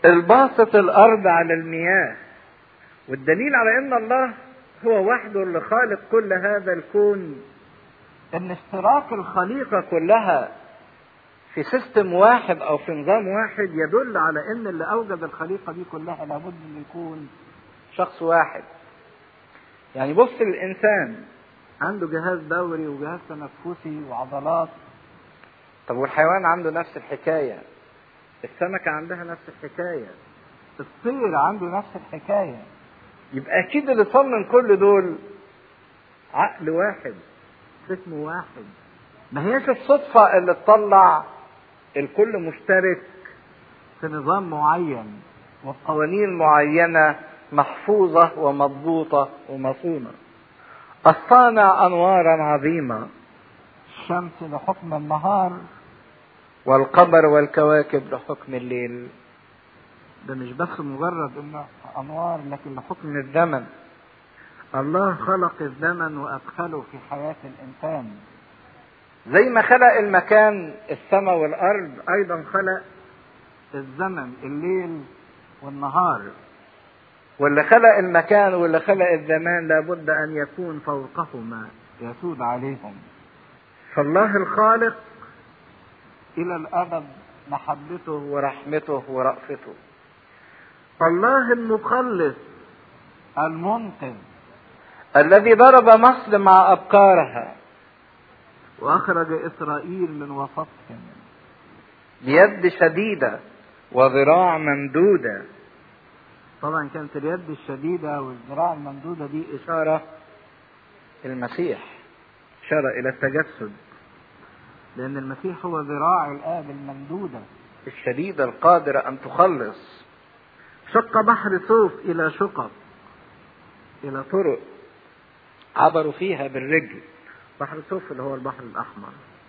الباسط الارض على المياه والدليل على ان الله هو وحده اللي خالق كل هذا الكون ان اشتراك الخليقه كلها في سيستم واحد او في نظام واحد يدل على ان اللي اوجد الخليقه دي كلها لابد ان يكون شخص واحد يعني بص الانسان عنده جهاز دوري وجهاز تنفسي وعضلات طب والحيوان عنده نفس الحكايه السمكه عندها نفس الحكايه الطير عنده نفس الحكايه يبقى اكيد اللي صمم كل دول عقل واحد فهم واحد ما هيش الصدفة اللي تطلع الكل مشترك في نظام معين وقوانين معينة محفوظة ومضبوطة ومصونة الصانع أنوارا عظيمة الشمس لحكم النهار والقمر والكواكب لحكم الليل ده مش بس مجرد انه انوار لكن لحكم الزمن الله خلق الزمن وادخله في حياه الانسان زي ما خلق المكان السماء والارض ايضا خلق الزمن الليل والنهار واللي خلق المكان واللي خلق الزمان لابد ان يكون فوقهما يسود عليهم فالله الخالق الى الابد محبته ورحمته ورأفته الله المخلص المنقذ الذي ضرب مصر مع أبكارها وأخرج إسرائيل من وسطهم بيد شديدة وذراع ممدودة طبعا كانت اليد الشديدة والذراع الممدودة دي إشارة المسيح إشارة إلى التجسد لأن المسيح هو ذراع الآب الممدودة الشديدة القادرة أن تخلص شق بحر صوف إلى شقق إلى طرق عبروا فيها بالرجل بحر صوف اللي هو البحر الأحمر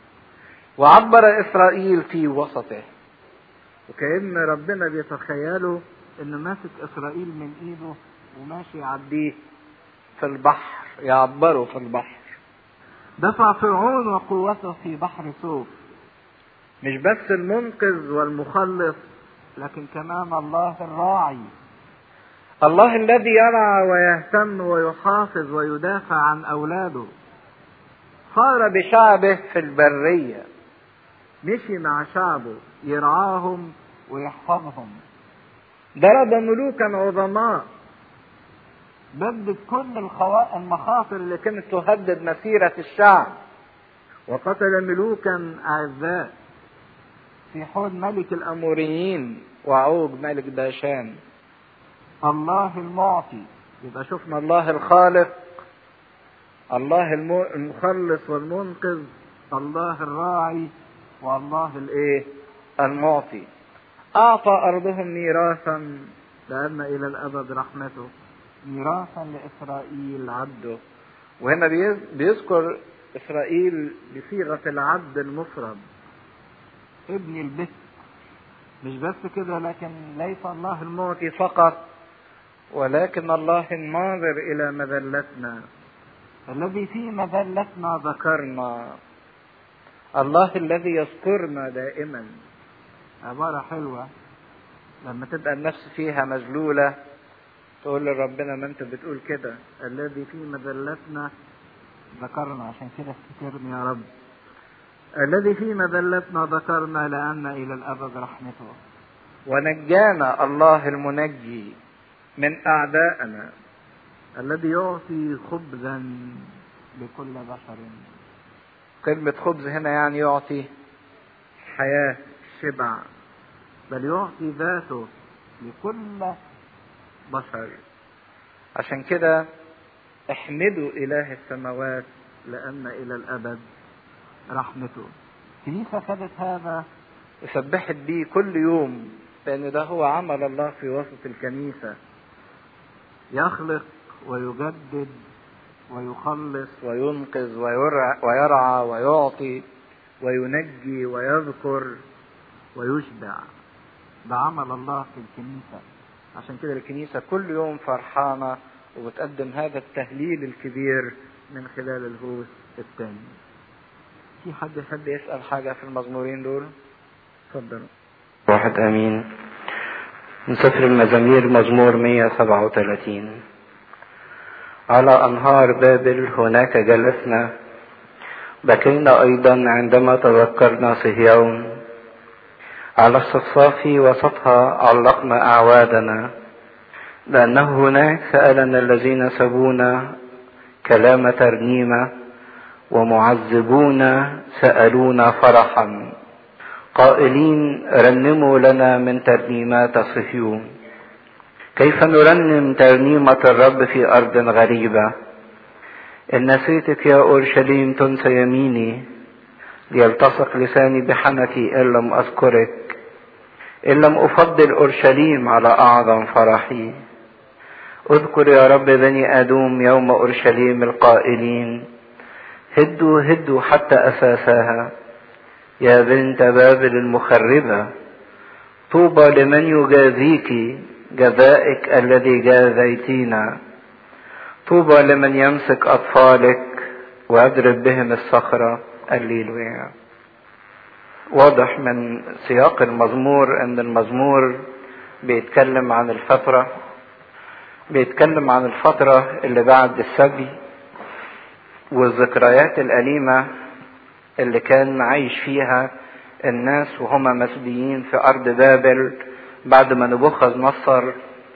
وعبر إسرائيل في وسطه وكأن ربنا بيتخيلوا إنه ماسك إسرائيل من إيده وماشي يعديه في البحر يعبره في البحر دفع فرعون وقوته في بحر صوف مش بس المنقذ والمخلص لكن كمان الله الراعي الله الذي يرعى ويهتم ويحافظ ويدافع عن اولاده صار بشعبه في البريه مشي مع شعبه يرعاهم ويحفظهم ضرب ملوكا عظماء بدد كل الخوا... المخاطر اللي كانت تهدد مسيرة الشعب وقتل ملوكا أعزاء في حوض ملك الأموريين وعوج ملك باشان الله المعطي يبقى شفنا الله الخالق الله المخلص والمنقذ الله الراعي والله الايه المعطي اعطى ارضهم ميراثا لان الى الابد رحمته ميراثا لاسرائيل عبده وهنا بيذكر اسرائيل بصيغه العبد المفرد ابن البت مش بس كده لكن ليس الله المعطي فقط ولكن الله الناظر الى مذلتنا الذي في مذلتنا ذكرنا الله الذي يذكرنا دائما عبارة حلوة لما تبقى النفس فيها مذلولة تقول لربنا ما انت بتقول كده الذي في مذلتنا ذكرنا عشان كده افتكرني يا رب الذي في مذلتنا ذكرنا لأن إلى الأبد رحمته ونجانا الله المنجي من أعدائنا الذي يعطي خبزا لكل بشر كلمة خبز هنا يعني يعطي حياة شبع بل يعطي ذاته لكل بشر عشان كده احمدوا إله السماوات لأن إلى الأبد رحمته الكنيسة خدت هذا وسبحت بيه كل يوم لأن ده هو عمل الله في وسط الكنيسة يخلق ويجدد ويخلص وينقذ ويرعى ويعطي وينجي ويذكر ويشبع ده عمل الله في الكنيسة عشان كده الكنيسة كل يوم فرحانة وبتقدم هذا التهليل الكبير من خلال الهوس الثاني في حد يحب يسأل حاجة في المزمورين دول اتفضل واحد امين من سفر المزامير مزمور 137 على أنهار بابل هناك جلسنا بكينا أيضا عندما تذكرنا صهيون على الصفاف وسطها علقنا أعوادنا لأنه هناك سألنا الذين سبونا كلام ترنيمة ومعذبون سألونا فرحا قائلين رنموا لنا من ترنيمات صهيون كيف نرنم ترنيمة الرب في أرض غريبة إن نسيتك يا أورشليم تنسى يميني ليلتصق لساني بحنكي إن لم أذكرك إن لم أفضل أورشليم على أعظم فرحي اذكر يا رب بني آدوم يوم أورشليم القائلين هدوا هدوا حتى أساساها يا بنت بابل المخربة طوبى لمن يجازيك جزائك الذي جازيتينا طوبى لمن يمسك أطفالك ويضرب بهم الصخرة الليلوية واضح من سياق المزمور ان المزمور بيتكلم عن الفترة بيتكلم عن الفترة اللي بعد السبي والذكريات الأليمة اللي كان عايش فيها الناس وهم مسبيين في أرض بابل بعد ما نبوخذ نصر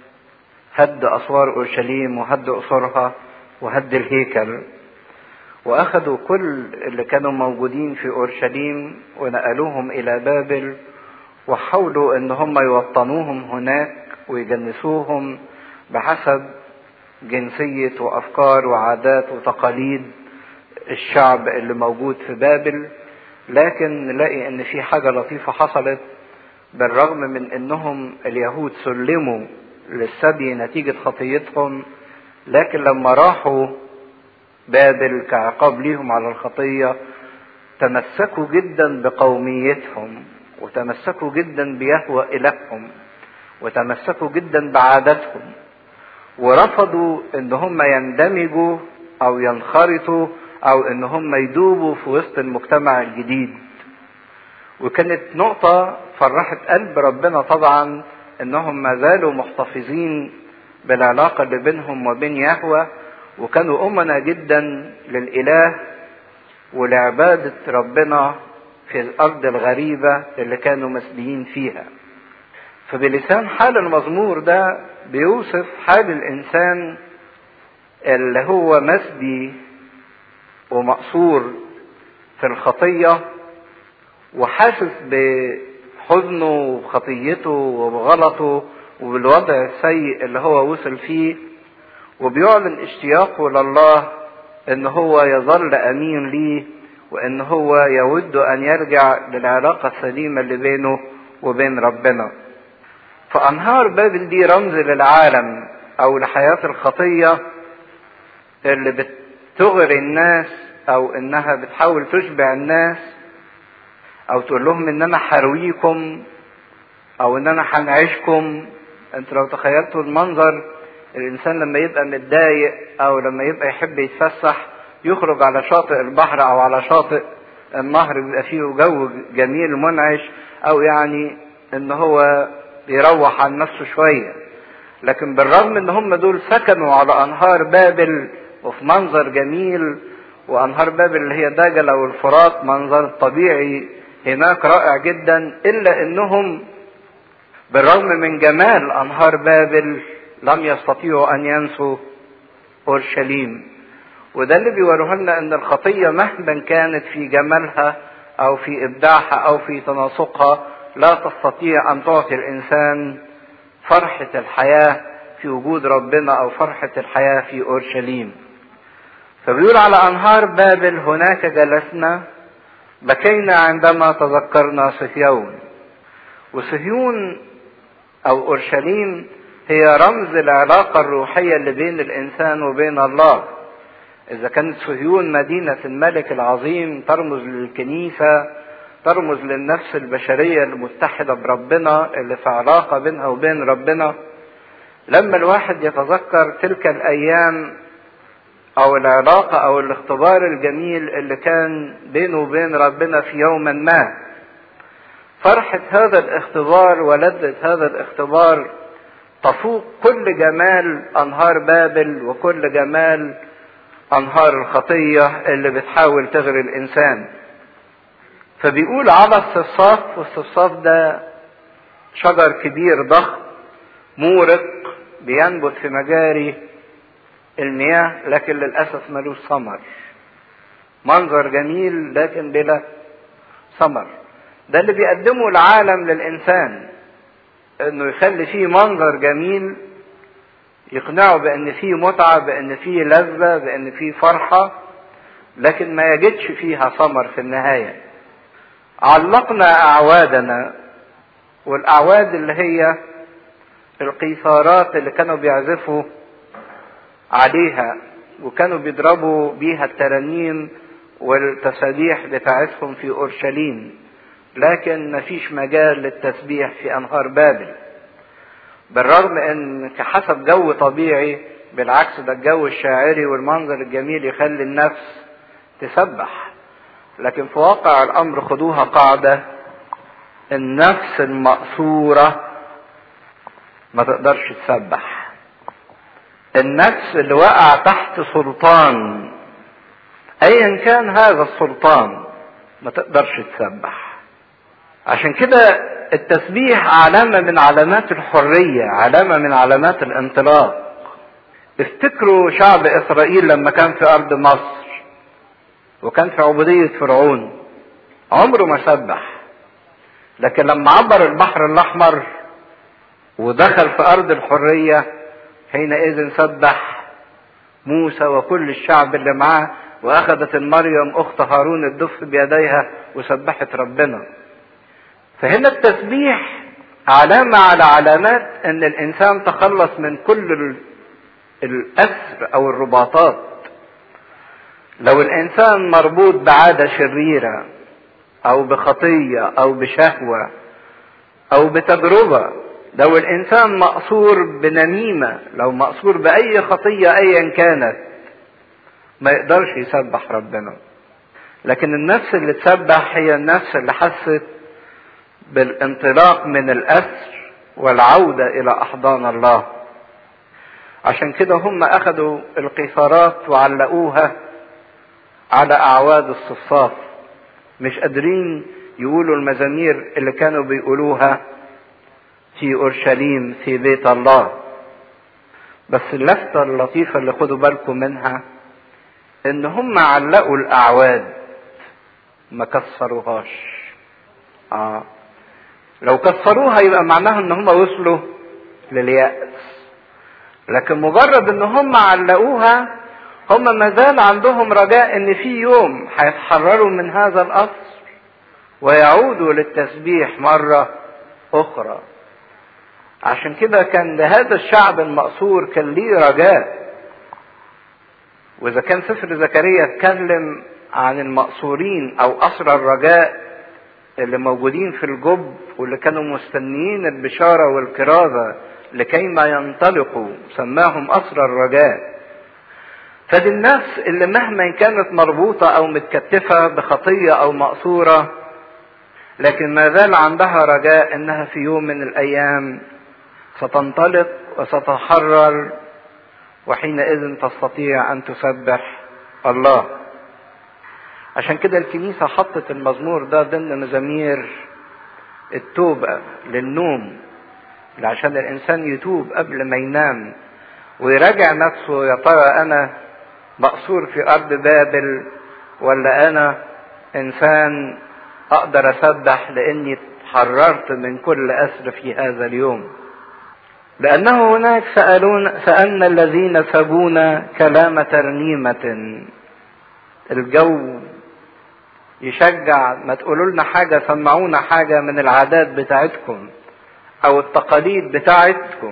هد أسوار أورشليم وهد قصورها وهد الهيكل واخدوا كل اللي كانوا موجودين في اورشليم ونقلوهم الى بابل وحاولوا ان هم يوطنوهم هناك ويجنسوهم بحسب جنسية وافكار وعادات وتقاليد الشعب اللي موجود في بابل لكن نلاقي ان في حاجة لطيفة حصلت بالرغم من انهم اليهود سلموا للسبي نتيجة خطيتهم لكن لما راحوا بابل كعقاب ليهم على الخطية تمسكوا جدا بقوميتهم وتمسكوا جدا بيهوى إلههم وتمسكوا جدا بعاداتهم ورفضوا ان هم يندمجوا او ينخرطوا او ان هم يدوبوا في وسط المجتمع الجديد وكانت نقطة فرحت قلب ربنا طبعا انهم ما زالوا محتفظين بالعلاقة اللي بينهم وبين يهوه وكانوا أمنا جدا للإله ولعبادة ربنا في الأرض الغريبة اللي كانوا مسبيين فيها فبلسان حال المزمور ده بيوصف حال الإنسان اللي هو مسبي ومقصور في الخطية وحاسس بحزنه وبخطيته وبغلطه وبالوضع السيء اللي هو وصل فيه وبيعلن اشتياقه لله ان هو يظل امين ليه وان هو يود ان يرجع للعلاقة السليمة اللي بينه وبين ربنا فانهار بابل دي رمز للعالم او لحياة الخطية اللي بتغري الناس او انها بتحاول تشبع الناس او تقول لهم ان انا حرويكم او ان انا هنعيشكم انتوا لو تخيلتوا المنظر الانسان لما يبقى متضايق او لما يبقى يحب يتفسح يخرج على شاطئ البحر او على شاطئ النهر بيبقى فيه جو جميل منعش او يعني ان هو يروح عن نفسه شوية لكن بالرغم ان هم دول سكنوا على انهار بابل وفي منظر جميل وانهار بابل اللي هي دجلة والفرات منظر طبيعي هناك رائع جدا الا انهم بالرغم من جمال انهار بابل لم يستطيعوا ان ينسوا اورشليم وده اللي بيوروه لنا ان الخطيه مهما كانت في جمالها او في ابداعها او في تناسقها لا تستطيع ان تعطي الانسان فرحه الحياه في وجود ربنا او فرحه الحياه في اورشليم فبيقول على انهار بابل هناك جلسنا بكينا عندما تذكرنا صهيون وصهيون او اورشليم هي رمز العلاقة الروحية اللي بين الإنسان وبين الله. إذا كانت صهيون مدينة الملك العظيم ترمز للكنيسة ترمز للنفس البشرية المتحدة بربنا اللي في علاقة بينها وبين ربنا. لما الواحد يتذكر تلك الأيام أو العلاقة أو الاختبار الجميل اللي كان بينه وبين ربنا في يوم ما. فرحة هذا الاختبار ولذة هذا الاختبار تفوق كل جمال أنهار بابل وكل جمال أنهار الخطية اللي بتحاول تغري الإنسان فبيقول على الصفصاف والصفصاف ده شجر كبير ضخم مورق بينبت في مجاري المياه لكن للأسف ملوش ثمر منظر جميل لكن بلا ثمر ده اللي بيقدمه العالم للإنسان انه يخلي فيه منظر جميل يقنعه بان فيه متعة بان فيه لذة بان فيه فرحة لكن ما يجدش فيها ثمر في النهاية علقنا اعوادنا والاعواد اللي هي القيثارات اللي كانوا بيعزفوا عليها وكانوا بيضربوا بيها الترانيم والتسابيح بتاعتهم في اورشليم لكن مفيش مجال للتسبيح في انهار بابل بالرغم ان كحسب جو طبيعي بالعكس ده الجو الشاعري والمنظر الجميل يخلي النفس تسبح لكن في واقع الامر خدوها قاعدة النفس المأسورة ما تقدرش تسبح النفس اللي وقع تحت سلطان ايا كان هذا السلطان ما تقدرش تسبح عشان كده التسبيح علامة من علامات الحرية علامة من علامات الانطلاق افتكروا شعب اسرائيل لما كان في ارض مصر وكان في عبودية فرعون عمره ما سبح لكن لما عبر البحر الاحمر ودخل في ارض الحرية حينئذ سبح موسى وكل الشعب اللي معاه واخذت المريم اخت هارون الدف بيديها وسبحت ربنا فهنا التسبيح علامة على علامات ان الانسان تخلص من كل الاسر او الرباطات لو الانسان مربوط بعادة شريرة او بخطية او بشهوة او بتجربة لو الانسان مقصور بنميمة لو مقصور باي خطية ايا كانت ما يقدرش يسبح ربنا لكن النفس اللي تسبح هي النفس اللي حست بالانطلاق من الأسر والعودة إلى أحضان الله عشان كده هم أخذوا القيثارات وعلقوها على أعواد الصفاف مش قادرين يقولوا المزامير اللي كانوا بيقولوها في أورشليم في بيت الله بس اللفتة اللطيفة اللي خدوا بالكم منها إن هم علقوا الأعواد ما كسروهاش آه لو كسروها يبقى معناها ان هم وصلوا لليأس لكن مجرد ان هم علقوها هم ما زال عندهم رجاء ان في يوم هيتحرروا من هذا الأسر ويعودوا للتسبيح مرة أخرى عشان كده كان لهذا الشعب المأسور كان ليه رجاء وإذا كان سفر زكريا اتكلم عن المأسورين أو أسر الرجاء اللي موجودين في الجب واللي كانوا مستنيين البشارة والكرازة لكيما ينطلقوا سماهم أسر الرجاء فدي النفس اللي مهما كانت مربوطة أو متكتفة بخطية أو مقصورة لكن ما زال عندها رجاء إنها في يوم من الأيام ستنطلق وستتحرر وحينئذ تستطيع أن تسبح الله عشان كده الكنيسة حطت المزمور ده ضمن مزامير التوبة للنوم عشان الإنسان يتوب قبل ما ينام ويراجع نفسه يا ترى أنا مقصور في أرض بابل ولا أنا إنسان أقدر أسبح لأني تحررت من كل أسر في هذا اليوم لأنه هناك سألون سألنا الذين سبونا كلام ترنيمة الجو يشجع ما تقولوا لنا حاجة سمعونا حاجة من العادات بتاعتكم أو التقاليد بتاعتكم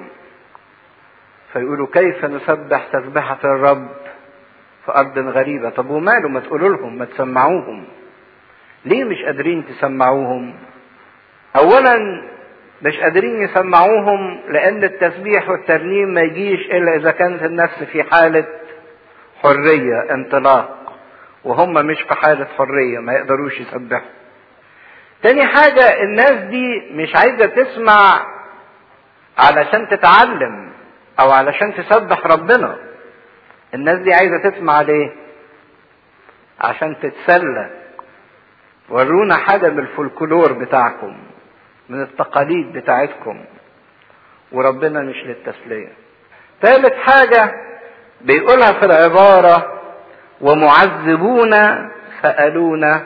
فيقولوا كيف نسبح تسبحة الرب في أرض غريبة طب وماله ما تقولوا لهم ما تسمعوهم ليه مش قادرين تسمعوهم أولا مش قادرين يسمعوهم لأن التسبيح والترنيم ما يجيش إلا إذا كانت النفس في حالة حرية انطلاق وهم مش في حالة حرية ما يقدروش يسبحوا تاني حاجة الناس دي مش عايزة تسمع علشان تتعلم او علشان تسبح ربنا الناس دي عايزة تسمع ليه عشان تتسلى ورونا حاجة من الفولكلور بتاعكم من التقاليد بتاعتكم وربنا مش للتسلية ثالث حاجة بيقولها في العبارة ومعذبون سألونا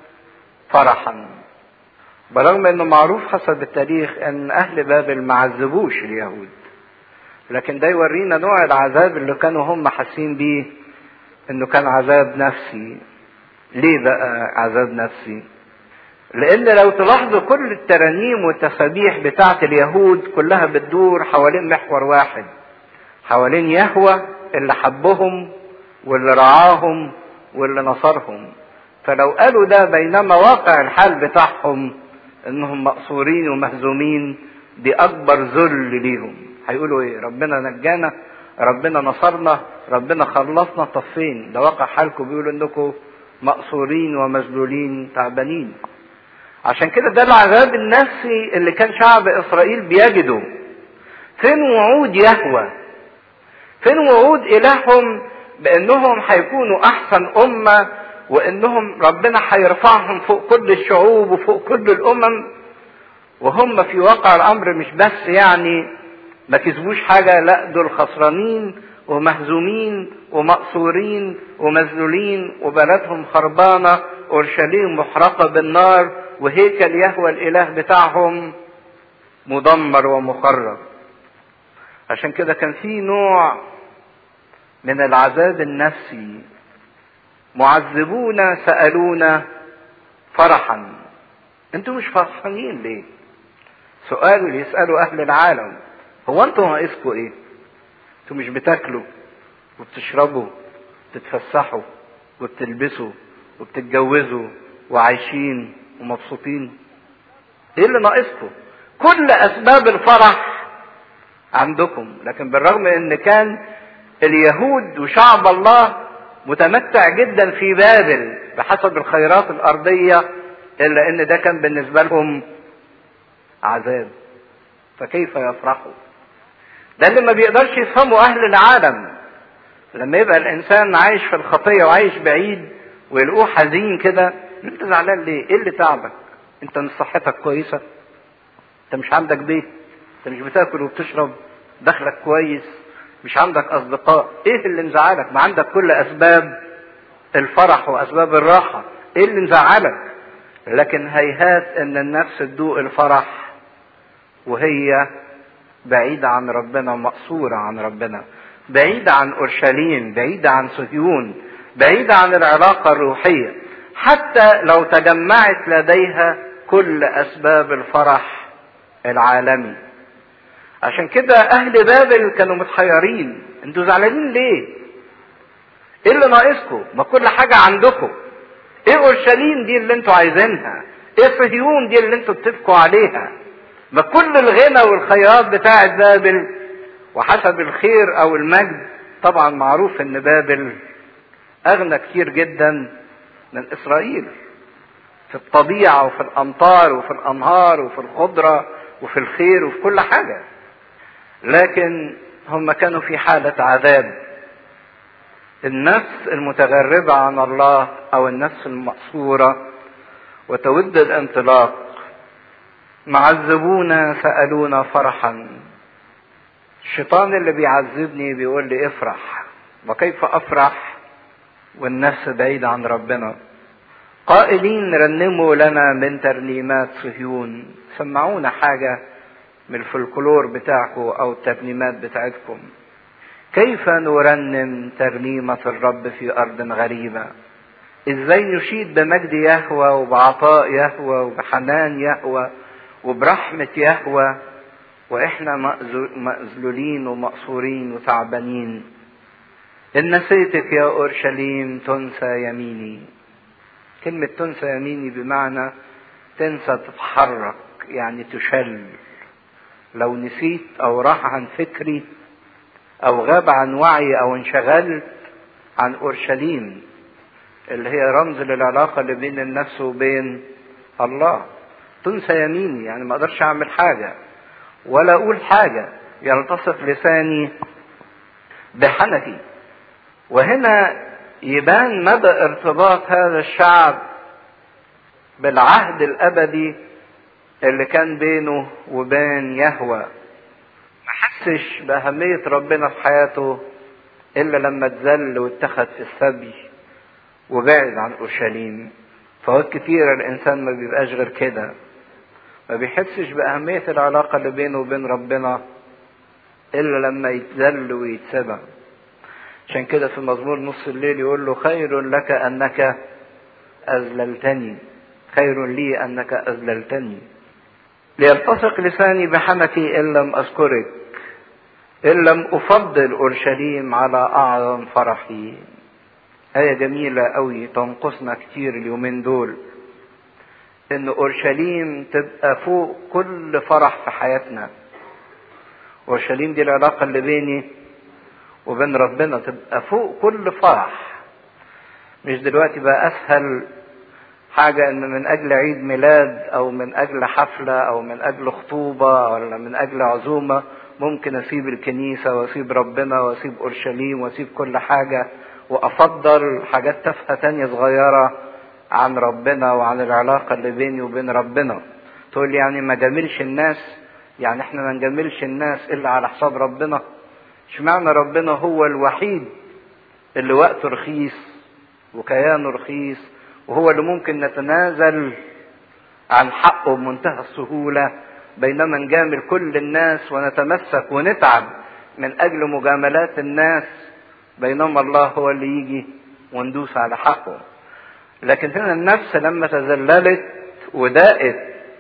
فرحا برغم انه معروف حسب التاريخ ان اهل بابل ما عذبوش اليهود لكن ده يورينا نوع العذاب اللي كانوا هم حاسين بيه انه كان عذاب نفسي ليه بقى عذاب نفسي لان لو تلاحظوا كل الترانيم والتسابيح بتاعت اليهود كلها بتدور حوالين محور واحد حوالين يهوى اللي حبهم واللي رعاهم واللي نصرهم فلو قالوا ده بينما واقع الحال بتاعهم انهم مقصورين ومهزومين دي اكبر ذل ليهم هيقولوا ايه ربنا نجانا ربنا نصرنا ربنا خلصنا طب فين ده واقع حالكم بيقولوا انكم مقصورين ومذلولين تعبانين عشان كده ده العذاب النفسي اللي كان شعب اسرائيل بيجده فين وعود يهوى فين وعود الههم بانهم هيكونوا احسن امه وانهم ربنا هيرفعهم فوق كل الشعوب وفوق كل الامم وهم في واقع الامر مش بس يعني ما كسبوش حاجه لا دول خسرانين ومهزومين ومقصورين ومذلولين وبلدهم خربانه اورشليم محرقه بالنار وهيكل يهوى الاله بتاعهم مدمر ومخرب عشان كده كان في نوع من العذاب النفسي معذبون سألونا فرحا انتوا مش فرحانين ليه سؤال اللي يسألوا اهل العالم هو انتوا ناقصكم ايه انتوا مش بتاكلوا وبتشربوا وتتفسحوا وبتلبسوا وبتتجوزوا وعايشين ومبسوطين ايه اللي ناقصكم كل اسباب الفرح عندكم لكن بالرغم ان كان اليهود وشعب الله متمتع جدا في بابل بحسب الخيرات الارضيه الا ان ده كان بالنسبه لهم عذاب فكيف يفرحوا ده اللي ما بيقدرش يفهمه اهل العالم لما يبقى الانسان عايش في الخطيه وعايش بعيد ويلقوه حزين كده انت زعلان ليه؟ ايه اللي تعبك؟ انت مش صحتك كويسه؟ انت مش عندك بيت؟ انت مش بتاكل وبتشرب؟ دخلك كويس؟ مش عندك اصدقاء؟ ايه اللي مزعلك؟ ما عندك كل اسباب الفرح واسباب الراحه، ايه اللي مزعلك؟ لكن هيهات ان النفس تدوق الفرح وهي بعيدة عن ربنا ومقصورة عن ربنا بعيدة عن أورشليم بعيدة عن صهيون بعيدة عن العلاقة الروحية حتى لو تجمعت لديها كل أسباب الفرح العالمي عشان كده أهل بابل كانوا متحيرين انتوا زعلانين ليه؟ ايه اللي ناقصكم؟ ما كل حاجة عندكم ايه اورشليم دي اللي انتوا عايزينها؟ ايه صهيون دي اللي انتوا بتبكوا عليها؟ ما كل الغنى والخيرات بتاعت بابل وحسب الخير او المجد طبعا معروف ان بابل اغنى كتير جدا من اسرائيل في الطبيعه وفي الامطار وفي الانهار وفي الخضره وفي الخير وفي كل حاجه لكن هم كانوا في حاله عذاب النفس المتغربه عن الله او النفس المقصوره وتود الانطلاق معذبونا سألونا فرحا الشيطان اللي بيعذبني بيقول لي افرح وكيف افرح والنفس بعيدة عن ربنا قائلين رنموا لنا من ترنيمات صهيون سمعونا حاجة من الفلكلور بتاعكم او الترنيمات بتاعتكم كيف نرنم ترنيمة الرب في أرض غريبة ازاي نشيد بمجد يهوى وبعطاء يهوى وبحنان يهوى وبرحمة يهوى واحنا مأذلولين ومقصورين وتعبانين إن نسيتك يا أورشليم تنسى يميني كلمة تنسى يميني بمعنى تنسى تتحرك يعني تشل لو نسيت أو راح عن فكري أو غاب عن وعي أو انشغلت عن أورشليم اللي هي رمز للعلاقة اللي بين النفس وبين الله تنسى يميني يعني ما اقدرش اعمل حاجة ولا اقول حاجة يلتصق لساني بحنكي وهنا يبان مدى ارتباط هذا الشعب بالعهد الابدي اللي كان بينه وبين يهوى ما حسش باهمية ربنا في حياته الا لما اتذل واتخذ في السبي وبعد عن اورشليم فوقت كتير الانسان ما بيبقاش غير كده ما بيحسش باهمية العلاقة اللي بينه وبين ربنا الا لما يتذل ويتسبع عشان كده في مزمور نص الليل يقول له خير لك انك اذللتني خير لي انك اذللتني ليلتصق لساني بحنكي ان لم اذكرك ان لم افضل اورشليم على اعظم فرحي آية جميلة قوي تنقصنا كتير اليومين دول إن أورشليم تبقى فوق كل فرح في حياتنا أورشليم دي العلاقة اللي بيني وبين ربنا تبقى فوق كل فرح مش دلوقتي بقى أسهل حاجة إن من أجل عيد ميلاد أو من أجل حفلة أو من أجل خطوبة ولا من أجل عزومة ممكن أسيب الكنيسة وأسيب ربنا وأسيب أورشليم وأسيب كل حاجة وافضل حاجات تافهه تانية صغيره عن ربنا وعن العلاقه اللي بيني وبين ربنا تقول لي يعني ما جاملش الناس يعني احنا ما نجاملش الناس الا على حساب ربنا اشمعنى ربنا هو الوحيد اللي وقته رخيص وكيانه رخيص وهو اللي ممكن نتنازل عن حقه بمنتهى السهوله بينما نجامل كل الناس ونتمسك ونتعب من اجل مجاملات الناس بينما الله هو اللي يجي وندوس على حقه لكن هنا النفس لما تذللت وداقت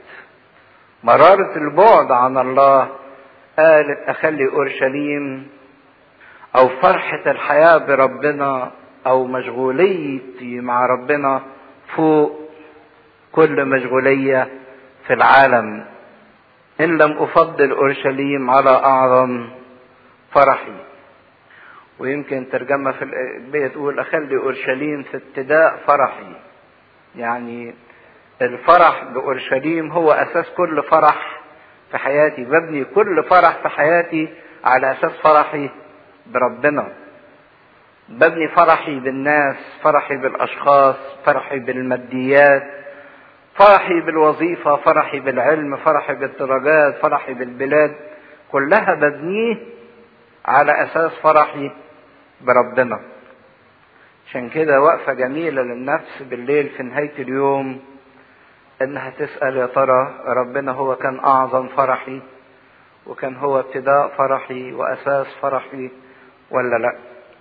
مرارة البعد عن الله قالت أخلي أورشليم أو فرحة الحياة بربنا أو مشغوليتي مع ربنا فوق كل مشغولية في العالم إن لم أفضل أورشليم على أعظم فرحي ويمكن ترجمة في البيت تقول أخلي أورشليم في ابتداء فرحي يعني الفرح بأورشليم هو أساس كل فرح في حياتي ببني كل فرح في حياتي على أساس فرحي بربنا ببني فرحي بالناس فرحي بالأشخاص فرحي بالماديات فرحي بالوظيفة فرحي بالعلم فرحي بالدرجات فرحي بالبلاد كلها ببنيه على أساس فرحي بربنا عشان كده وقفة جميلة للنفس بالليل في نهاية اليوم انها تسأل يا ترى ربنا هو كان اعظم فرحي وكان هو ابتداء فرحي واساس فرحي ولا لا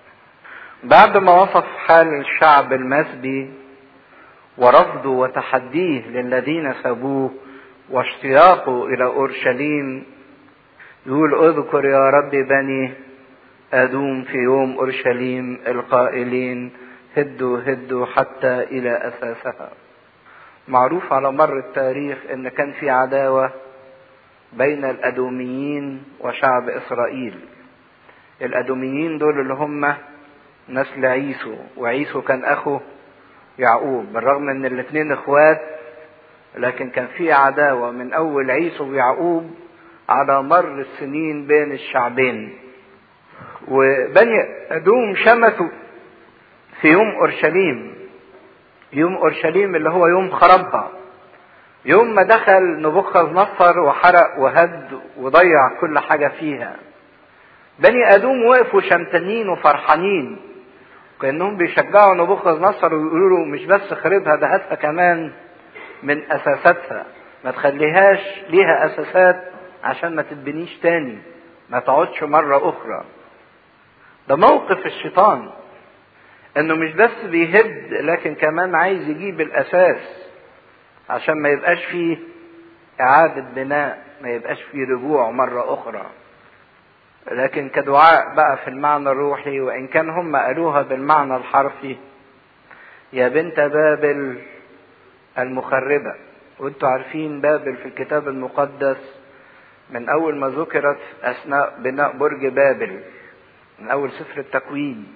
بعد ما وصف حال الشعب المسبي ورفضه وتحديه للذين سابوه واشتياقه الى اورشليم يقول اذكر يا رب بني أدوم في يوم أورشليم القائلين هدوا هدوا حتى إلى أساسها معروف على مر التاريخ ان كان في عداوة بين الأدوميين وشعب إسرائيل الأدوميين دول اللي هم نسل عيسو وعيسو كان أخو يعقوب بالرغم ان الاثنين اخوات لكن كان في عداوة من أول عيسو ويعقوب على مر السنين بين الشعبين وبني أدوم شمتوا في يوم أورشليم يوم أورشليم اللي هو يوم خربها يوم ما دخل نبوخذ نصر وحرق وهد وضيع كل حاجة فيها بني أدوم وقفوا شمتانين وفرحانين كأنهم بيشجعوا نبوخذ نصر ويقولوا له مش بس خربها ده هاتها كمان من أساساتها ما تخليهاش ليها أساسات عشان ما تتبنيش تاني ما تقعدش مرة أخرى ده موقف الشيطان انه مش بس بيهد لكن كمان عايز يجيب الاساس عشان ما يبقاش فيه اعادة بناء ما يبقاش فيه رجوع مرة اخرى لكن كدعاء بقى في المعنى الروحي وان كان هم قالوها بالمعنى الحرفي يا بنت بابل المخربة وانتوا عارفين بابل في الكتاب المقدس من اول ما ذكرت اثناء بناء برج بابل من اول سفر التكوين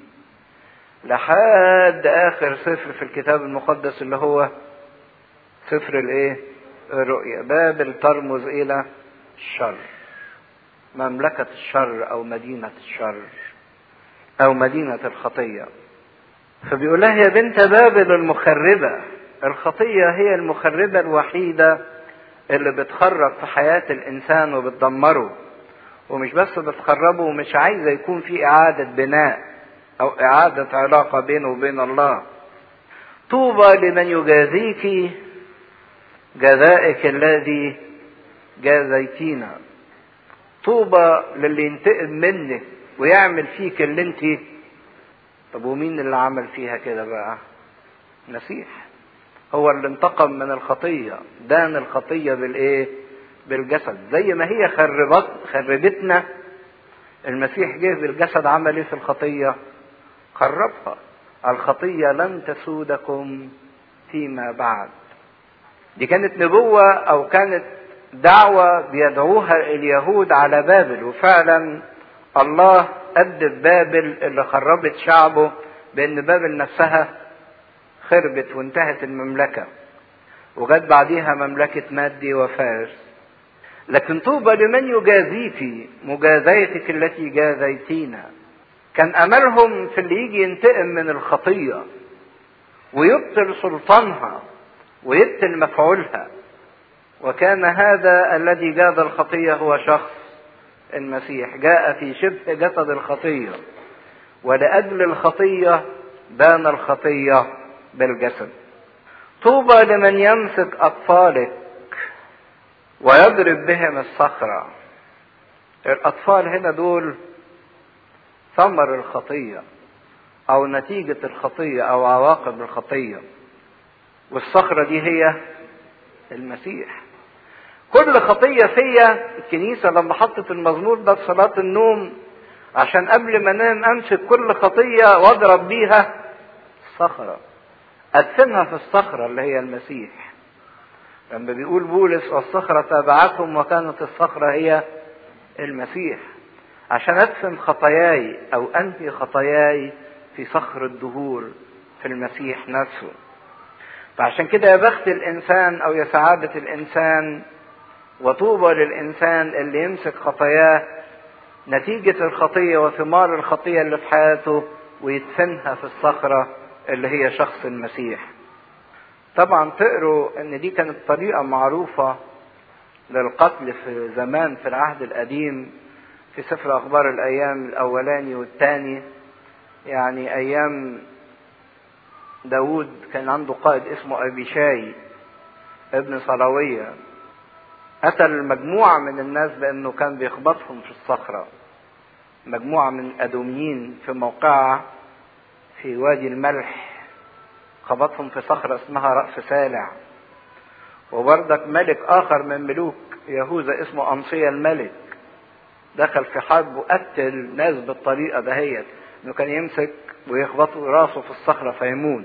لحد اخر سفر في الكتاب المقدس اللي هو سفر الايه الرؤية بابل ترمز إلى الشر مملكة الشر أو مدينة الشر أو مدينة الخطية فبيقول لها يا بنت بابل المخربة الخطية هي المخربة الوحيدة اللي بتخرب في حياة الإنسان وبتدمره ومش بس بتخربه ومش عايزة يكون في إعادة بناء أو إعادة علاقة بينه وبين الله طوبى لمن يجازيك جزائك الذي جازيتينا طوبى للي ينتقم منك ويعمل فيك اللي انت طب ومين اللي عمل فيها كده بقى المسيح هو اللي انتقم من الخطية دان الخطية بالايه بالجسد زي ما هي خربت خربتنا المسيح جه بالجسد عمل ايه في الخطية خربها الخطية لن تسودكم فيما بعد دي كانت نبوة او كانت دعوة بيدعوها اليهود على بابل وفعلا الله أدب بابل اللي خربت شعبه بأن بابل نفسها خربت وانتهت المملكة وجت بعديها مملكة مادي وفارس لكن طوبى لمن يجازيك مجازيتك التي جازيتينا كان أملهم في اللي يجي ينتقم من الخطية ويبطل سلطانها ويبطل مفعولها وكان هذا الذي جاز الخطية هو شخص المسيح جاء في شبه جسد الخطية ولأجل الخطية بان الخطية بالجسد طوبى لمن يمسك أطفالك ويضرب بهم الصخرة الأطفال هنا دول ثمر الخطية أو نتيجة الخطية أو عواقب الخطية والصخرة دي هي المسيح كل خطيه فيا الكنيسه لما حطت المزمور ده في صلاه النوم عشان قبل ما انام امسك كل خطيه واضرب بيها الصخره ادفنها في الصخره اللي هي المسيح لما بيقول بولس والصخره تابعتهم وكانت الصخره هي المسيح عشان ادفن خطاياي او انفي خطاياي في صخر الدهور في المسيح نفسه فعشان كده يا بخت الانسان او يا سعاده الانسان وطوبى للإنسان اللي يمسك خطاياه نتيجة الخطية وثمار الخطية اللي في حياته ويدفنها في الصخرة اللي هي شخص المسيح طبعا تقروا ان دي كانت طريقة معروفة للقتل في زمان في العهد القديم في سفر اخبار الايام الاولاني والثاني يعني ايام داود كان عنده قائد اسمه ابيشاي ابن صلويه قتل مجموعة من الناس بأنه كان بيخبطهم في الصخرة مجموعة من الأدوميين في موقعة في وادي الملح خبطهم في صخرة اسمها رأس سالع وبرضك ملك آخر من ملوك يهوذا اسمه أمصية الملك دخل في حرب وقتل ناس بالطريقة دهيت انه كان يمسك ويخبط راسه في الصخرة فيموت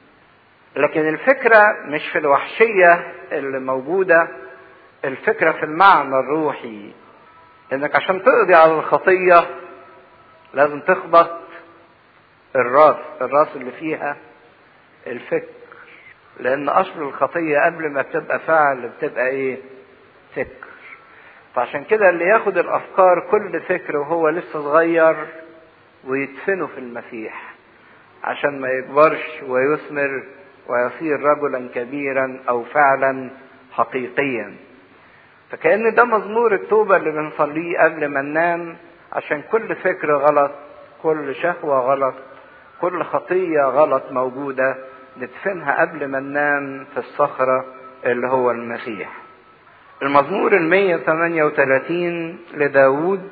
لكن الفكرة مش في الوحشية اللي موجودة الفكرة في المعنى الروحي انك عشان تقضي على الخطية لازم تخبط الراس الراس اللي فيها الفكر لان اصل الخطية قبل ما بتبقى فعل بتبقى ايه فكر فعشان كده اللي ياخد الافكار كل فكر وهو لسه صغير ويدفنه في المسيح عشان ما يكبرش ويثمر ويصير رجلا كبيرا او فعلا حقيقيا فكأن ده مزمور التوبة اللي بنصليه قبل ما ننام عشان كل فكر غلط كل شهوة غلط كل خطية غلط موجودة ندفنها قبل ما ننام في الصخرة اللي هو المسيح المزمور المية ثمانية وثلاثين لداود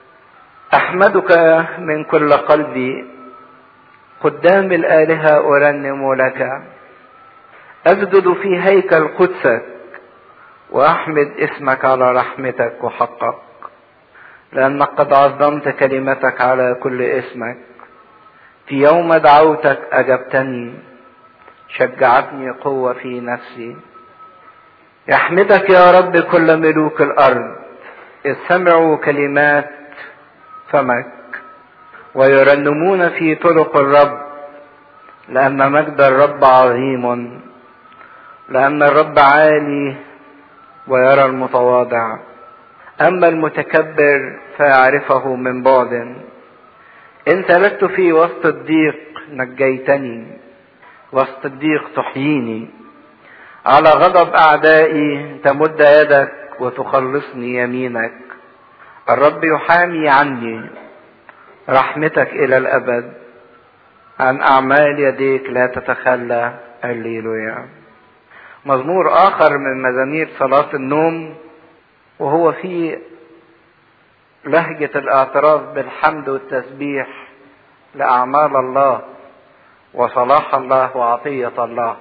أحمدك من كل قلبي قدام الآلهة أرنم لك أسجد في هيكل قدسك واحمد اسمك على رحمتك وحقك لانك قد عظمت كلمتك على كل اسمك في يوم دعوتك اجبتني شجعتني قوه في نفسي يحمدك يا رب كل ملوك الارض اذ سمعوا كلمات فمك ويرنمون في طرق الرب لان مجد الرب عظيم لان الرب عالي ويرى المتواضع أما المتكبر فيعرفه من بعد إن ثلثت في وسط الضيق نجيتني وسط الضيق تحييني على غضب أعدائي تمد يدك وتخلصني يمينك الرب يحامي عني رحمتك إلى الأبد عن أعمال يديك لا تتخلى الليلويا مزمور آخر من مزامير صلاة النوم وهو في لهجة الاعتراف بالحمد والتسبيح لأعمال الله وصلاح الله وعطية الله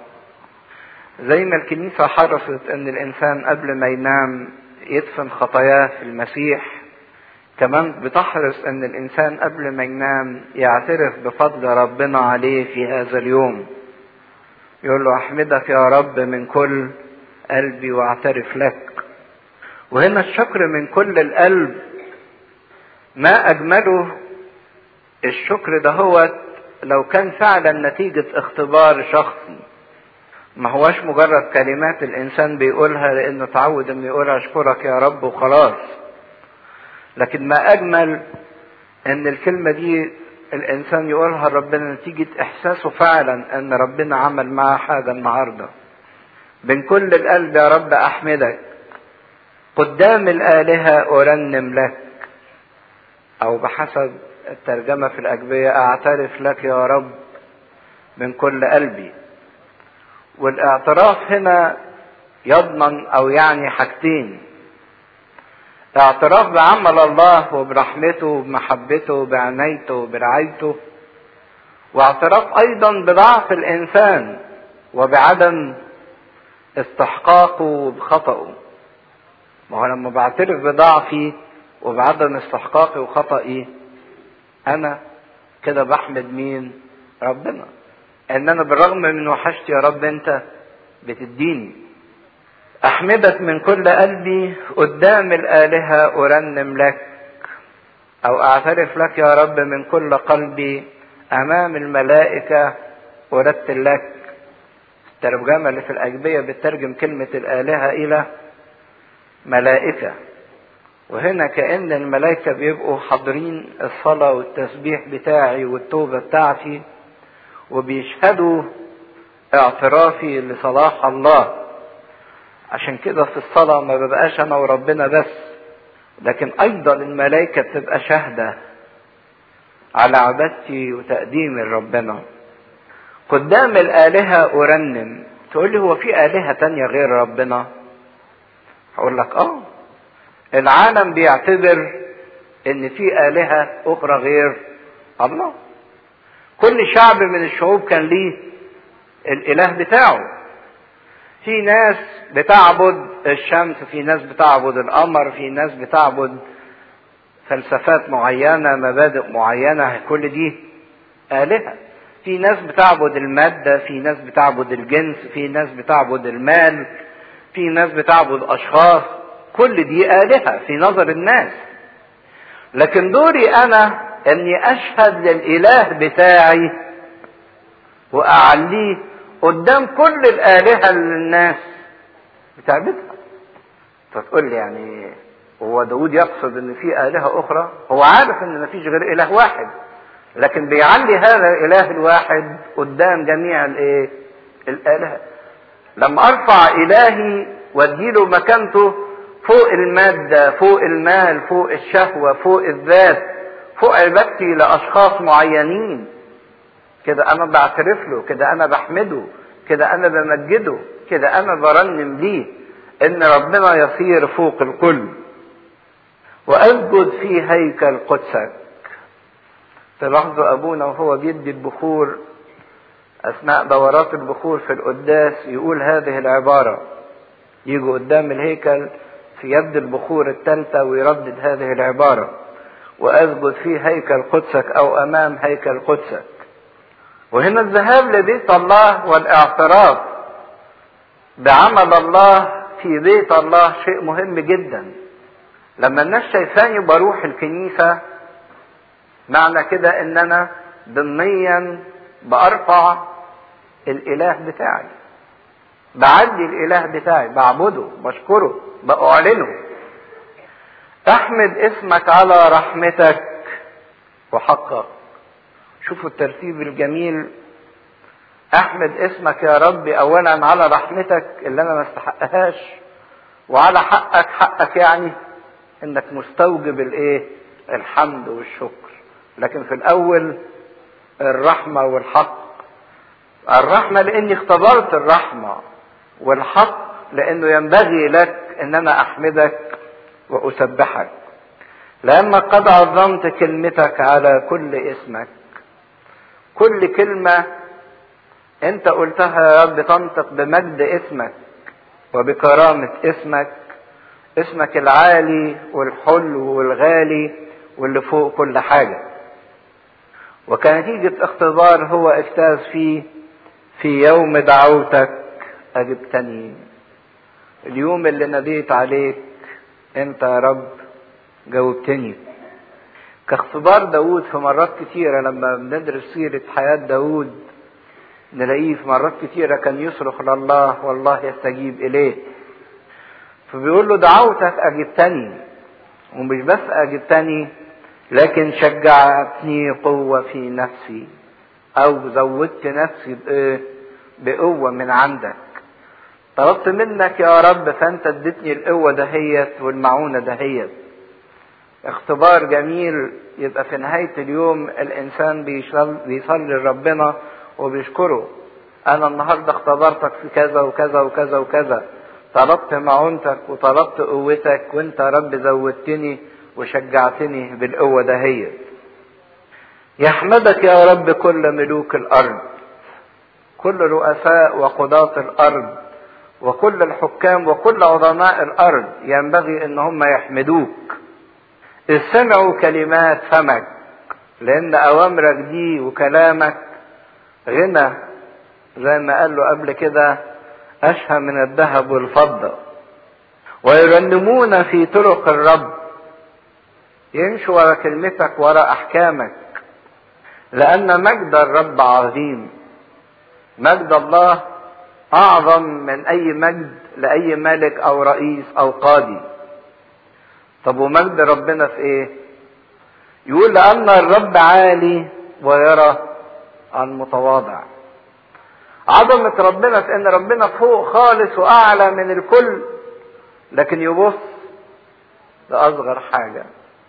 زي ما الكنيسة حرصت ان الانسان قبل ما ينام يدفن خطاياه في المسيح كمان بتحرص ان الانسان قبل ما ينام يعترف بفضل ربنا عليه في هذا اليوم يقول له احمدك يا رب من كل قلبي واعترف لك وهنا الشكر من كل القلب ما اجمله الشكر ده هو لو كان فعلا نتيجة اختبار شخصي ما هواش مجرد كلمات الانسان بيقولها لانه تعود انه يقول اشكرك يا رب وخلاص لكن ما اجمل ان الكلمة دي الانسان يقولها لربنا نتيجة احساسه فعلا ان ربنا عمل معاه حاجة النهاردة من كل القلب يا رب احمدك قدام الالهة ارنم لك او بحسب الترجمة في الاجبية اعترف لك يا رب من كل قلبي والاعتراف هنا يضمن او يعني حاجتين اعتراف بعمل الله وبرحمته وبمحبته وبعنايته وبرعايته واعتراف ايضا بضعف الانسان وبعدم استحقاقه وبخطئه ما هو لما بعترف بضعفي وبعدم استحقاقي وخطئي انا كده بحمد مين ربنا ان انا بالرغم من وحشتي يا رب انت بتديني احمدك من كل قلبي قدام الالهه ارنم لك او اعترف لك يا رب من كل قلبي امام الملائكه ارتل لك الترجمه اللي في الاجبيه بتترجم كلمه الالهه الى ملائكه وهنا كأن الملائكة بيبقوا حاضرين الصلاة والتسبيح بتاعي والتوبة بتاعتي وبيشهدوا اعترافي لصلاح الله عشان كده في الصلاة ما ببقاش أنا وربنا بس لكن أيضا الملائكة بتبقى شاهدة على عبادتي وتقديمي لربنا قدام الآلهة أرنم تقول لي هو في آلهة تانية غير ربنا أقول لك آه العالم بيعتبر ان في آلهة أخرى غير الله كل شعب من الشعوب كان ليه الإله بتاعه في ناس بتعبد الشمس في ناس بتعبد القمر في ناس بتعبد فلسفات معينة مبادئ معينة كل دي آلهة في ناس بتعبد المادة في ناس بتعبد الجنس في ناس بتعبد المال في ناس بتعبد أشخاص كل دي آلهة في نظر الناس لكن دوري أنا إني أشهد للإله بتاعي وأعليه قدام كل الآلهة اللي الناس بتعبدها فتقول لي يعني هو داود يقصد ان في آلهة أخرى هو عارف ان مفيش غير إله واحد لكن بيعلي هذا الإله الواحد قدام جميع الإيه؟ الآلهة لما أرفع إلهي وأديله مكانته فوق المادة فوق المال فوق الشهوة فوق الذات فوق عبادتي لأشخاص معينين كده أنا بعترف له كده أنا بحمده كده أنا بمجده كده أنا برنم ليه إن ربنا يصير فوق الكل وأسجد في هيكل قدسك تلاحظوا أبونا وهو بيدي البخور أثناء دورات البخور في القداس يقول هذه العبارة يجوا قدام الهيكل في يد البخور الثالثة ويردد هذه العبارة وأسجد في هيكل قدسك أو أمام هيكل قدسك وهنا الذهاب لبيت الله والاعتراف بعمل الله في بيت الله شيء مهم جدا لما الناس شايفاني بروح الكنيسة معنى كده ان انا ضمنيا بارفع الاله بتاعي بعدي الاله بتاعي بعبده بشكره باعلنه احمد اسمك على رحمتك وحقك شوفوا الترتيب الجميل احمد اسمك يا رب اولا على رحمتك اللي انا ما استحقهاش وعلى حقك حقك يعني انك مستوجب الايه الحمد والشكر لكن في الاول الرحمة والحق الرحمة لاني اختبرت الرحمة والحق لانه ينبغي لك ان انا احمدك واسبحك لانك قد عظمت كلمتك على كل اسمك كل كلمة انت قلتها يا رب تنطق بمجد اسمك وبكرامة اسمك اسمك العالي والحلو والغالي واللي فوق كل حاجة وكنتيجة اختبار هو اجتاز فيه في يوم دعوتك أجبتني اليوم اللي ناديت عليك انت يا رب جاوبتني كاختبار داود في مرات كتيرة لما بندرس سيرة حياة داود نلاقيه في مرات كتيرة كان يصرخ لله والله يستجيب إليه فبيقول له دعوتك أجبتني ومش بس أجبتني لكن شجعتني قوة في نفسي أو زودت نفسي بإيه؟ بقوة من عندك طلبت منك يا رب فأنت اديتني القوة دهيت والمعونة دهيت اختبار جميل يبقى في نهاية اليوم الإنسان بيصلي لربنا وبيشكره أنا النهاردة اختبرتك في كذا وكذا وكذا وكذا طلبت معونتك وطلبت قوتك وانت يا رب زودتني وشجعتني بالقوة دهيت يحمدك يا رب كل ملوك الأرض كل رؤساء وقضاة الأرض وكل الحكام وكل عظماء الأرض ينبغي ان هم يحمدوك إذ سمعوا كلمات فمك لأن أوامرك دي وكلامك غنى زي ما قال له قبل كده أشهى من الذهب والفضة ويرنمون في طرق الرب يمشوا ورا كلمتك ورا أحكامك لأن مجد الرب عظيم مجد الله أعظم من أي مجد لأي ملك أو رئيس أو قاضي طب ومجد ربنا في ايه يقول لان الرب عالي ويرى المتواضع عظمة ربنا في ان ربنا فوق خالص واعلى من الكل لكن يبص لاصغر حاجة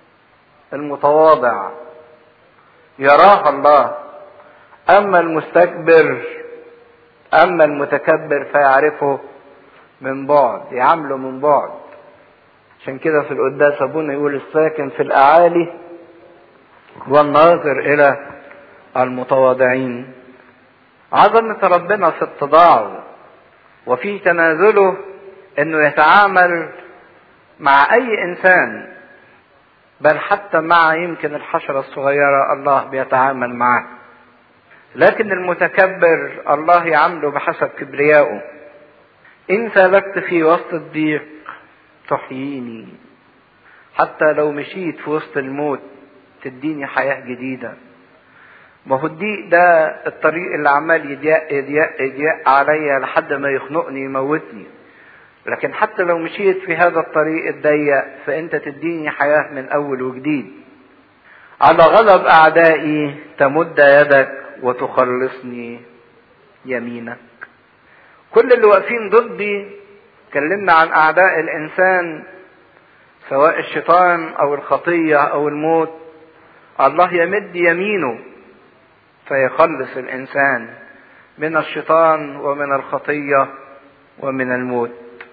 المتواضع يراها الله اما المستكبر اما المتكبر فيعرفه من بعد يعامله من بعد عشان كده في القداس ابونا يقول الساكن في الاعالي والناظر الى المتواضعين عظمة ربنا في اتضاعه وفي تنازله انه يتعامل مع اي انسان بل حتى مع يمكن الحشرة الصغيرة الله بيتعامل معه لكن المتكبر الله يعامله بحسب كبريائه ان سلكت في وسط الضيق تحييني حتى لو مشيت في وسط الموت تديني حياة جديدة ما هو الضيق ده الطريق اللي عمال يضيق يضيق يضيق عليا لحد ما يخنقني يموتني لكن حتى لو مشيت في هذا الطريق الضيق فانت تديني حياة من اول وجديد على غضب اعدائي تمد يدك وتخلصني يمينك كل اللي واقفين ضدي اتكلمنا عن اعداء الانسان سواء الشيطان او الخطيه او الموت الله يمد يمينه فيخلص الانسان من الشيطان ومن الخطيه ومن الموت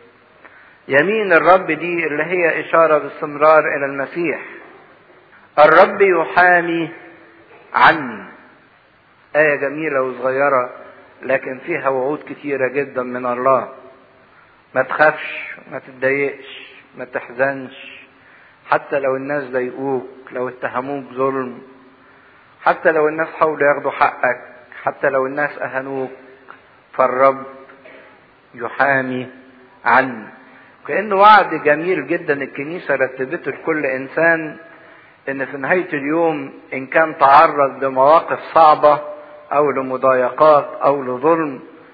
يمين الرب دي اللي هي اشاره باستمرار الى المسيح الرب يحامي عني ايه جميله وصغيره لكن فيها وعود كتيره جدا من الله ما تخافش ما تتضايقش ما تحزنش حتى لو الناس ضايقوك لو اتهموك ظلم حتى لو الناس حاولوا ياخدوا حقك حتى لو الناس اهانوك فالرب يحامي عني كأنه وعد جميل جدا الكنيسة رتبته لكل إنسان إن في نهاية اليوم إن كان تعرض لمواقف صعبة أو لمضايقات أو لظلم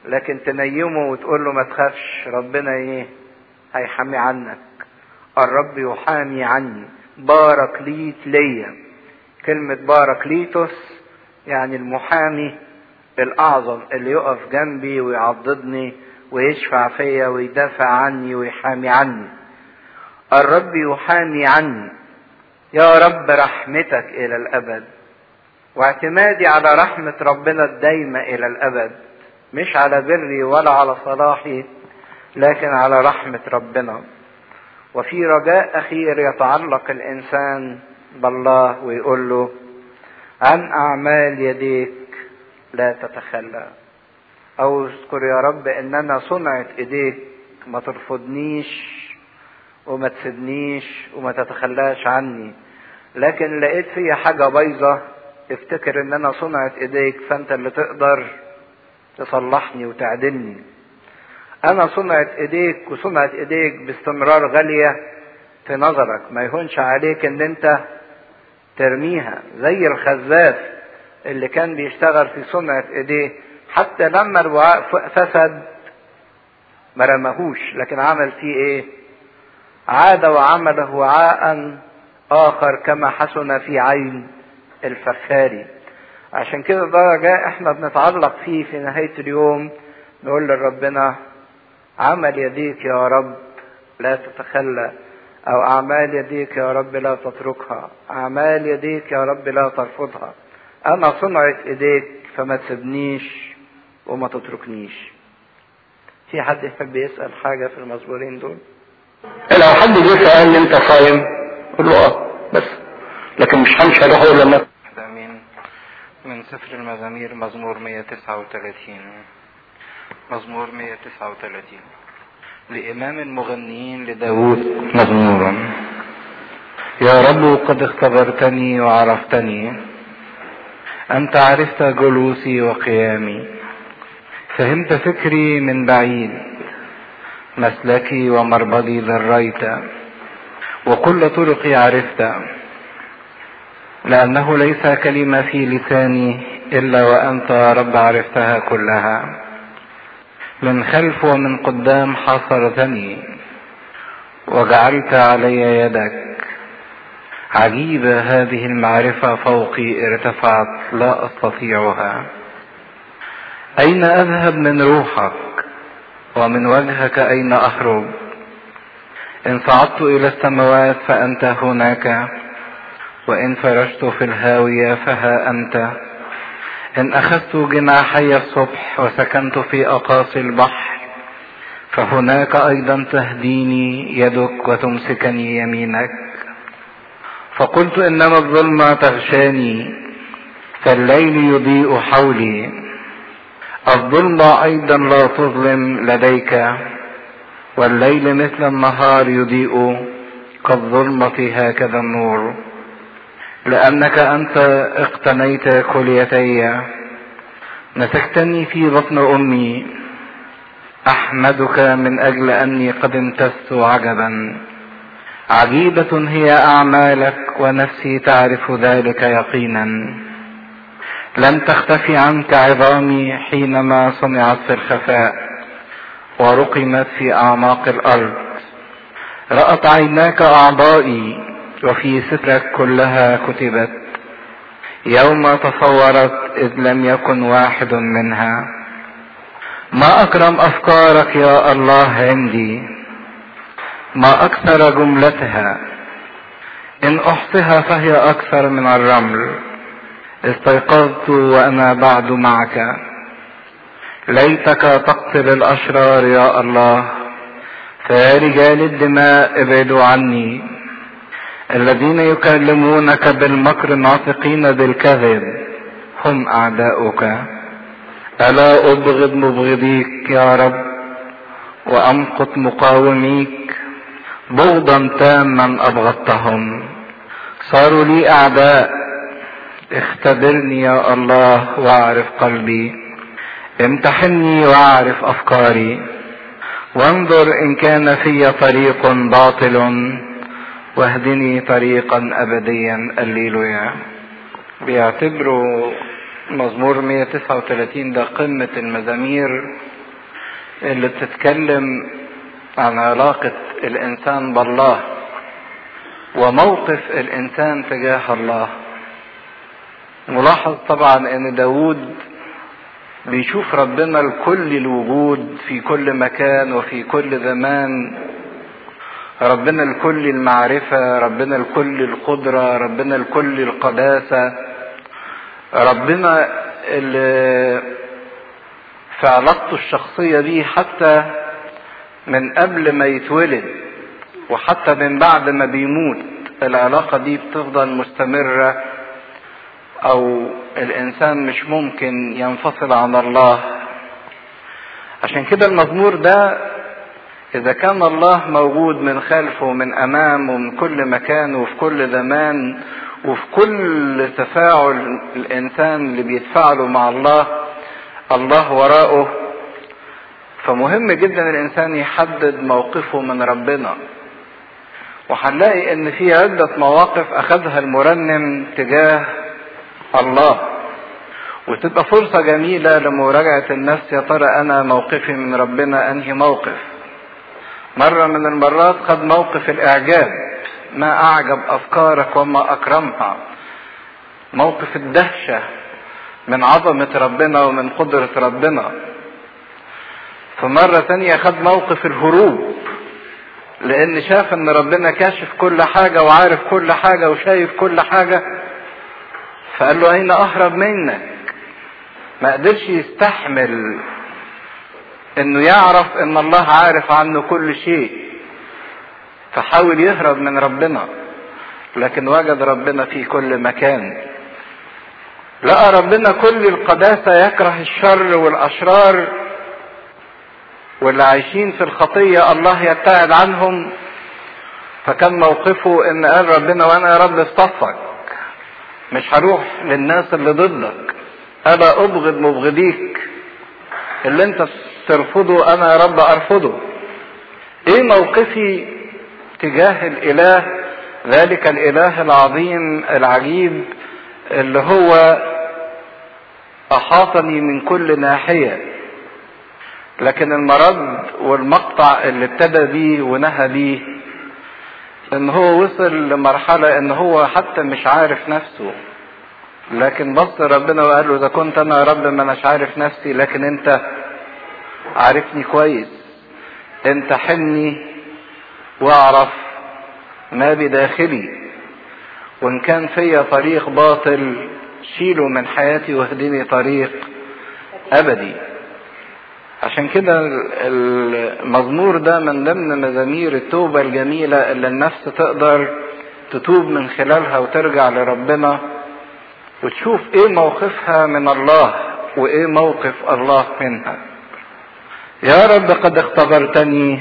لكن تنيمه وتقول له ما تخافش ربنا ايه هيحمي عنك الرب يحامي عني بارك ليت ليا كلمة بارك ليتوس يعني المحامي الأعظم اللي يقف جنبي ويعضدني ويشفع فيا ويدافع عني ويحامي عني الرب يحامي عني يا رب رحمتك إلى الأبد واعتمادي على رحمة ربنا الدايمة إلى الأبد مش على بري ولا على صلاحي لكن على رحمة ربنا وفي رجاء أخير يتعلق الإنسان بالله ويقول له عن أعمال يديك لا تتخلى أو اذكر يا رب إن أنا صنعت إيديك ما ترفضنيش وما تسيبنيش وما تتخلاش عني لكن لقيت فيا حاجة بايظة افتكر ان انا صنعت ايديك فانت اللي تقدر تصلحني وتعدلني انا صنعت ايديك وصنعت ايديك باستمرار غالية في نظرك ما يهونش عليك ان انت ترميها زي الخزاف اللي كان بيشتغل في صنعة ايديه حتى لما الوعاء فسد ما رماهوش لكن عمل فيه ايه عاد وعمله وعاء اخر كما حسن في عين الفخاري عشان كده ده رجاء احنا بنتعلق فيه في نهاية اليوم نقول لربنا عمل يديك يا رب لا تتخلى او اعمال يديك يا رب لا تتركها اعمال يديك يا رب لا ترفضها انا صنعت ايديك فما تسيبنيش وما تتركنيش في حد يحب يسأل حاجة في المزمورين دول لو حد جه سأل لي انت صايم قول له اه بس لكن مش همشي اروح اقول لما امين من سفر المزامير مزمور 139 مزمور 139 لإمام المغنيين لداود مزمور يا رب قد اختبرتني وعرفتني أنت عرفت جلوسي وقيامي فهمت فكري من بعيد مسلكي ومربدي ذريت وكل طرقي عرفت لأنه ليس كلمة في لساني إلا وأنت يا رب عرفتها كلها من خلف ومن قدام حاصرتني وجعلت علي يدك عجيبة هذه المعرفة فوقي ارتفعت لا أستطيعها أين أذهب من روحك ومن وجهك أين أهرب إن صعدت إلى السماوات فأنت هناك وإن فرشت في الهاوية فها أنت إن أخذت جناحي الصبح وسكنت في أقاصي البحر فهناك أيضا تهديني يدك وتمسكني يمينك فقلت إنما الظلمة تغشاني فالليل يضيء حولي الظلمة أيضا لا تظلم لديك والليل مثل النهار يضيء كالظلمة هكذا النور لأنك أنت اقتنيت كليتي نسكتني في بطن أمي أحمدك من أجل أني قد امتزت عجبا عجيبة هي أعمالك ونفسي تعرف ذلك يقينا لم تختفي عنك عظامي حينما صنعت في الخفاء ورقمت في أعماق الأرض رأت عيناك أعضائي وفي سترك كلها كتبت يوم تصورت إذ لم يكن واحد منها ما أكرم أفكارك يا الله عندي ما أكثر جملتها إن أحصها فهي أكثر من الرمل استيقظت وأنا بعد معك ليتك تقتل الأشرار يا الله فيا رجال الدماء ابعدوا عني الذين يكلمونك بالمكر ناطقين بالكذب هم أعداؤك ألا أبغض مبغضيك يا رب وأمقت مقاوميك بغضا تاما أبغضتهم صاروا لي أعداء اختبرني يا الله واعرف قلبي امتحني واعرف أفكاري وانظر إن كان في طريق باطل واهدني طريقا أبديا الليلويا بيعتبروا مزمور 139 ده قمة المزامير اللي بتتكلم عن علاقة الإنسان بالله وموقف الإنسان تجاه الله ملاحظ طبعا ان داود بيشوف ربنا لكل الوجود في كل مكان وفي كل زمان ربنا لكل المعرفة ربنا لكل القدرة ربنا لكل القداسة ربنا اللي في علاقته الشخصية بيه حتى من قبل ما يتولد وحتى من بعد ما بيموت العلاقة دي بتفضل مستمرة او الانسان مش ممكن ينفصل عن الله عشان كده المزمور ده اذا كان الله موجود من خلفه ومن امامه ومن كل مكان وفي كل زمان وفي كل تفاعل الانسان اللي بيتفاعله مع الله الله وراءه فمهم جدا الانسان يحدد موقفه من ربنا وهنلاقي ان في عدة مواقف اخذها المرنم تجاه الله وتبقى فرصة جميلة لمراجعة النفس يا ترى أنا موقفي من ربنا أنهي موقف مرة من المرات خد موقف الإعجاب ما أعجب أفكارك وما أكرمها موقف الدهشة من عظمة ربنا ومن قدرة ربنا فمرة تانية خد موقف الهروب لأن شاف إن ربنا كاشف كل حاجة وعارف كل حاجة وشايف كل حاجة فقال له اين اهرب منك ما قدرش يستحمل انه يعرف ان الله عارف عنه كل شيء فحاول يهرب من ربنا لكن وجد ربنا في كل مكان لقى ربنا كل القداسة يكره الشر والاشرار واللي عايشين في الخطية الله يبتعد عنهم فكان موقفه ان قال ربنا وانا يا رب في صفك مش هروح للناس اللي ضدك انا ابغض مبغضيك اللي انت ترفضه انا يا رب ارفضه ايه موقفي تجاه الاله ذلك الاله العظيم العجيب اللي هو احاطني من كل ناحيه لكن المرض والمقطع اللي ابتدى بيه ونهى بيه ان هو وصل لمرحلة ان هو حتى مش عارف نفسه لكن بص ربنا وقال له اذا كنت انا يا رب ما اناش عارف نفسي لكن انت عارفني كويس انت حمني واعرف ما بداخلي وان كان فيا طريق باطل شيله من حياتي واهدني طريق ابدي عشان كده المزمور ده من ضمن مزامير التوبة الجميلة اللي النفس تقدر تتوب من خلالها وترجع لربنا وتشوف ايه موقفها من الله وايه موقف الله منها يا رب قد اختبرتني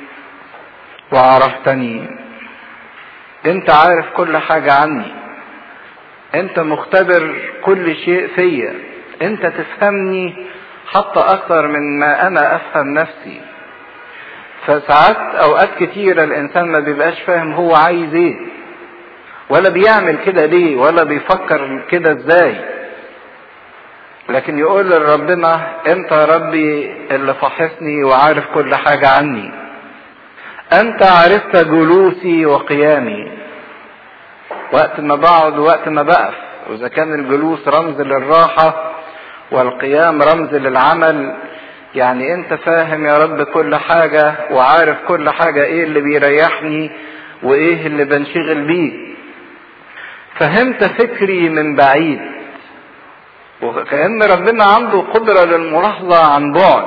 وعرفتني انت عارف كل حاجة عني انت مختبر كل شيء فيا انت تفهمني حتى اكثر من ما انا افهم نفسي فساعات اوقات كتيرة الانسان ما بيبقاش فاهم هو عايز ايه ولا بيعمل كده ليه ولا بيفكر كده ازاي لكن يقول لربنا انت يا ربي اللي فحصني وعارف كل حاجة عني انت عرفت جلوسي وقيامي وقت ما بقعد ووقت ما بقف واذا كان الجلوس رمز للراحة والقيام رمز للعمل يعني انت فاهم يا رب كل حاجة وعارف كل حاجة ايه اللي بيريحني وايه اللي بنشغل بيه فهمت فكري من بعيد وكأن ربنا عنده قدرة للملاحظة عن بعد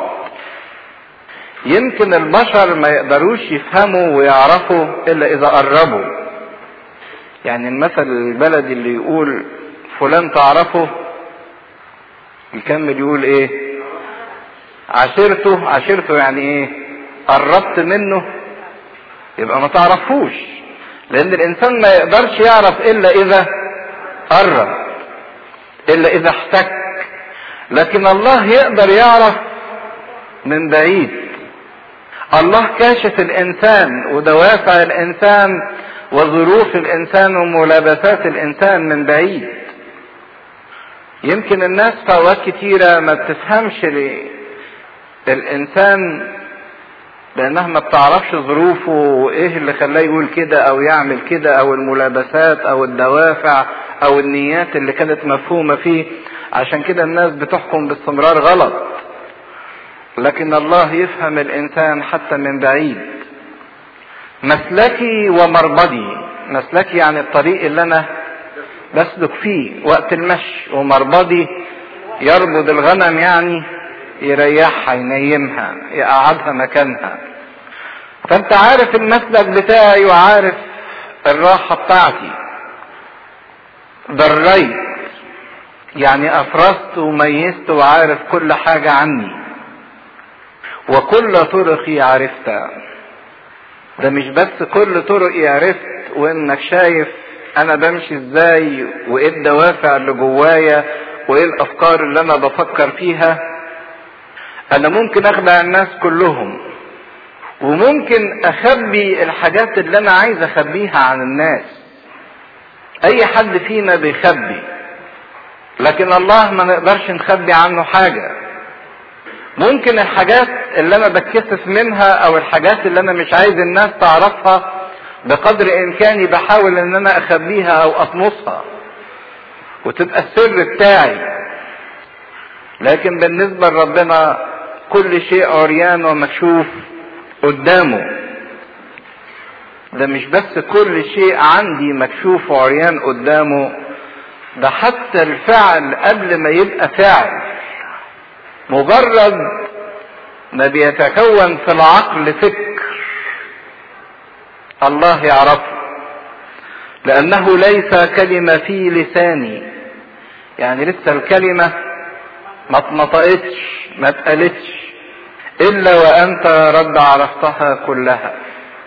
يمكن البشر ما يقدروش يفهموا ويعرفوا الا اذا قربوا يعني المثل البلدي اللي يقول فلان تعرفه يكمل يقول ايه عشرته عشرته يعني ايه قربت منه يبقى ما تعرفوش لان الانسان ما يقدرش يعرف الا اذا قرب الا اذا احتك لكن الله يقدر يعرف من بعيد الله كاشف الانسان ودوافع الانسان وظروف الانسان وملابسات الانسان من بعيد يمكن الناس في اوقات كتيرة ما بتفهمش ليه الانسان لانها ما بتعرفش ظروفه وايه اللي خلاه يقول كده او يعمل كده او الملابسات او الدوافع او النيات اللي كانت مفهومة فيه عشان كده الناس بتحكم باستمرار غلط لكن الله يفهم الانسان حتى من بعيد مسلكي ومربدي مسلكي يعني الطريق اللي انا بسلك فيه وقت المشي ومربدي يربض الغنم يعني يريحها ينيمها يقعدها مكانها فانت عارف المسلك بتاعي وعارف الراحة بتاعتي دريت يعني افرزت وميزت وعارف كل حاجة عني وكل طرقي عرفتها ده مش بس كل طرقي عرفت وانك شايف انا بمشي ازاي وايه الدوافع اللي جوايا وايه الافكار اللي انا بفكر فيها انا ممكن اخدع الناس كلهم وممكن اخبي الحاجات اللي انا عايز اخبيها عن الناس اي حد فينا بيخبي لكن الله ما نقدرش نخبي عنه حاجة ممكن الحاجات اللي انا بتكسف منها او الحاجات اللي انا مش عايز الناس تعرفها بقدر امكاني بحاول ان انا اخبيها او اطمسها وتبقى السر بتاعي لكن بالنسبة لربنا كل شيء عريان ومكشوف قدامه ده مش بس كل شيء عندي مكشوف وعريان قدامه ده حتى الفعل قبل ما يبقى فعل مجرد ما بيتكون في العقل فكر الله يعرفه لأنه ليس كلمة في لساني يعني لسه الكلمة ما اتنطقتش ما اتقالتش إلا وأنت يا رب عرفتها كلها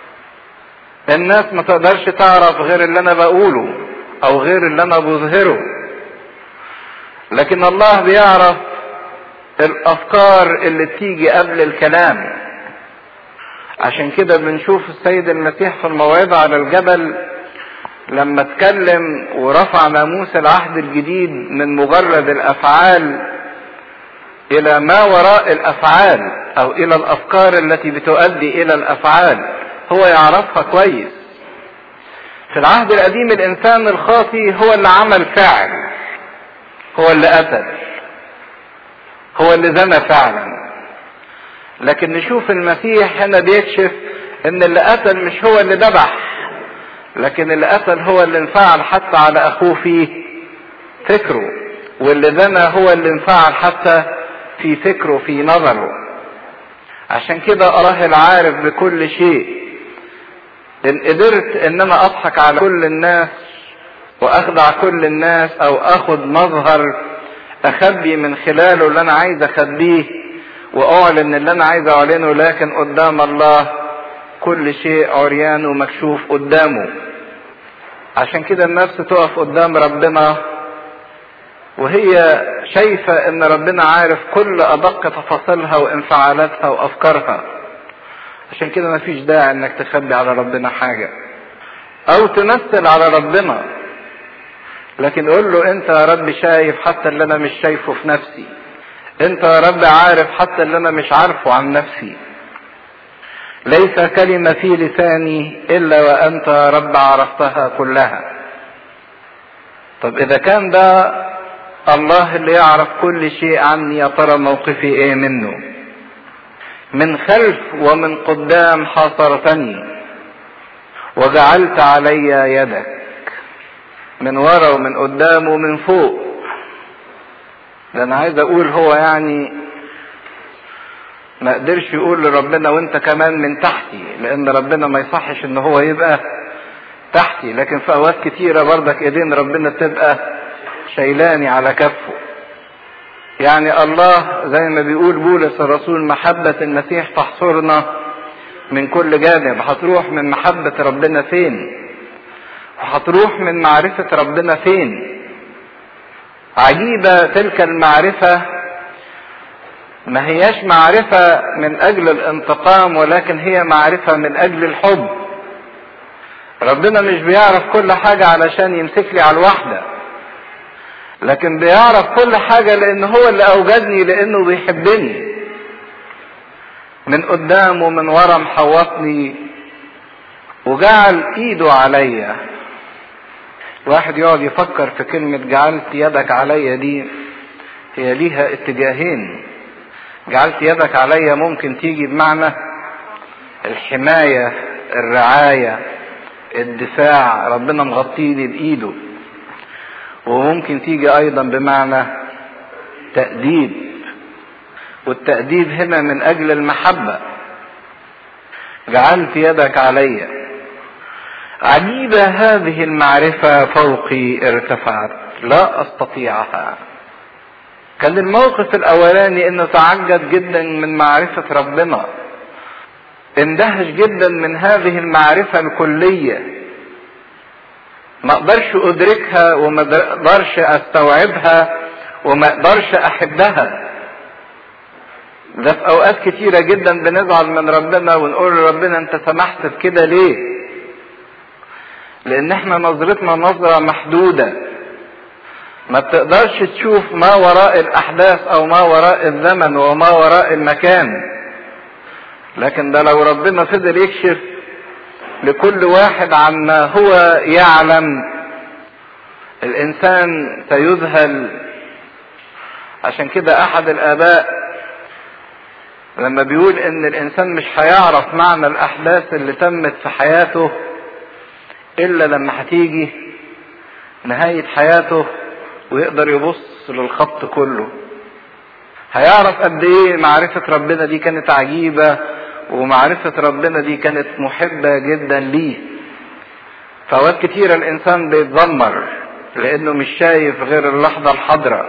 الناس ما تقدرش تعرف غير اللي أنا بقوله أو غير اللي أنا بظهره لكن الله بيعرف الأفكار اللي بتيجي قبل الكلام عشان كده بنشوف السيد المسيح في الموعظة على الجبل لما اتكلم ورفع ناموس العهد الجديد من مجرد الافعال الى ما وراء الافعال او الى الافكار التي بتؤدي الى الافعال هو يعرفها كويس في العهد القديم الانسان الخاطي هو اللي عمل فعل هو اللي قتل هو اللي زنى فعلا لكن نشوف المسيح هنا بيكشف ان اللي قتل مش هو اللي ذبح لكن اللي قتل هو اللي انفعل حتى على اخوه في فكره واللي زنى هو اللي انفعل حتى في فكره في نظره عشان كده اراه العارف بكل شيء ان قدرت ان انا اضحك على كل الناس واخدع كل الناس او اخد مظهر اخبي من خلاله اللي انا عايز اخبيه واعلن اللي انا عايز اعلنه لكن قدام الله كل شيء عريان ومكشوف قدامه عشان كده النفس تقف قدام ربنا وهي شايفة ان ربنا عارف كل ادق تفاصيلها وانفعالاتها وافكارها عشان كده مفيش داعي انك تخبي على ربنا حاجة او تمثل على ربنا لكن قول له انت يا رب شايف حتى اللي انا مش شايفه في نفسي انت يا رب عارف حتى اللي انا مش عارفه عن نفسي ليس كلمة في لساني إلا وأنت يا رب عرفتها كلها طب إذا كان ده الله اللي يعرف كل شيء عني يا ترى موقفي إيه منه من خلف ومن قدام حاصرتني وجعلت علي يدك من ورا ومن قدام ومن فوق ده انا عايز اقول هو يعني ما قدرش يقول لربنا وانت كمان من تحتي لان ربنا ما يصحش ان هو يبقى تحتي لكن في اوقات كتيره برضك ايدين ربنا تبقى شيلاني على كفه يعني الله زي ما بيقول بولس الرسول محبة المسيح تحصرنا من كل جانب هتروح من محبة ربنا فين وهتروح من معرفة ربنا فين عجيبة تلك المعرفة ما هياش معرفة من أجل الانتقام ولكن هي معرفة من أجل الحب ربنا مش بيعرف كل حاجة علشان يمسك لي على الواحدة لكن بيعرف كل حاجة لأن هو اللي أوجدني لأنه بيحبني من قدام ومن ورا محوطني وجعل ايده عليا واحد يقعد يفكر في كلمة جعلت يدك عليا دي هي ليها اتجاهين جعلت يدك عليا ممكن تيجي بمعنى الحماية الرعاية الدفاع ربنا مغطيني بإيده وممكن تيجي أيضا بمعنى تأديب والتأديب هنا من أجل المحبة جعلت يدك عليا عجيبة هذه المعرفة فوقي ارتفعت لا أستطيعها كان الموقف الأولاني إنه تعجب جدا من معرفة ربنا اندهش جدا من هذه المعرفة الكلية ما اقدرش ادركها وما اقدرش استوعبها وما اقدرش احبها ده في اوقات كتيرة جدا بنزعل من ربنا ونقول لربنا انت سمحت بكده ليه لان احنا نظرتنا نظرة محدودة ما بتقدرش تشوف ما وراء الاحداث او ما وراء الزمن وما وراء المكان لكن ده لو ربنا فضل يكشف لكل واحد عما هو يعلم الانسان سيذهل عشان كده احد الاباء لما بيقول ان الانسان مش هيعرف معنى الاحداث اللي تمت في حياته الا لما هتيجي نهاية حياته ويقدر يبص للخط كله هيعرف قد ايه معرفة ربنا دي كانت عجيبة ومعرفة ربنا دي كانت محبة جدا ليه فوقت كتيرة الانسان بيتذمر لانه مش شايف غير اللحظة الحاضرة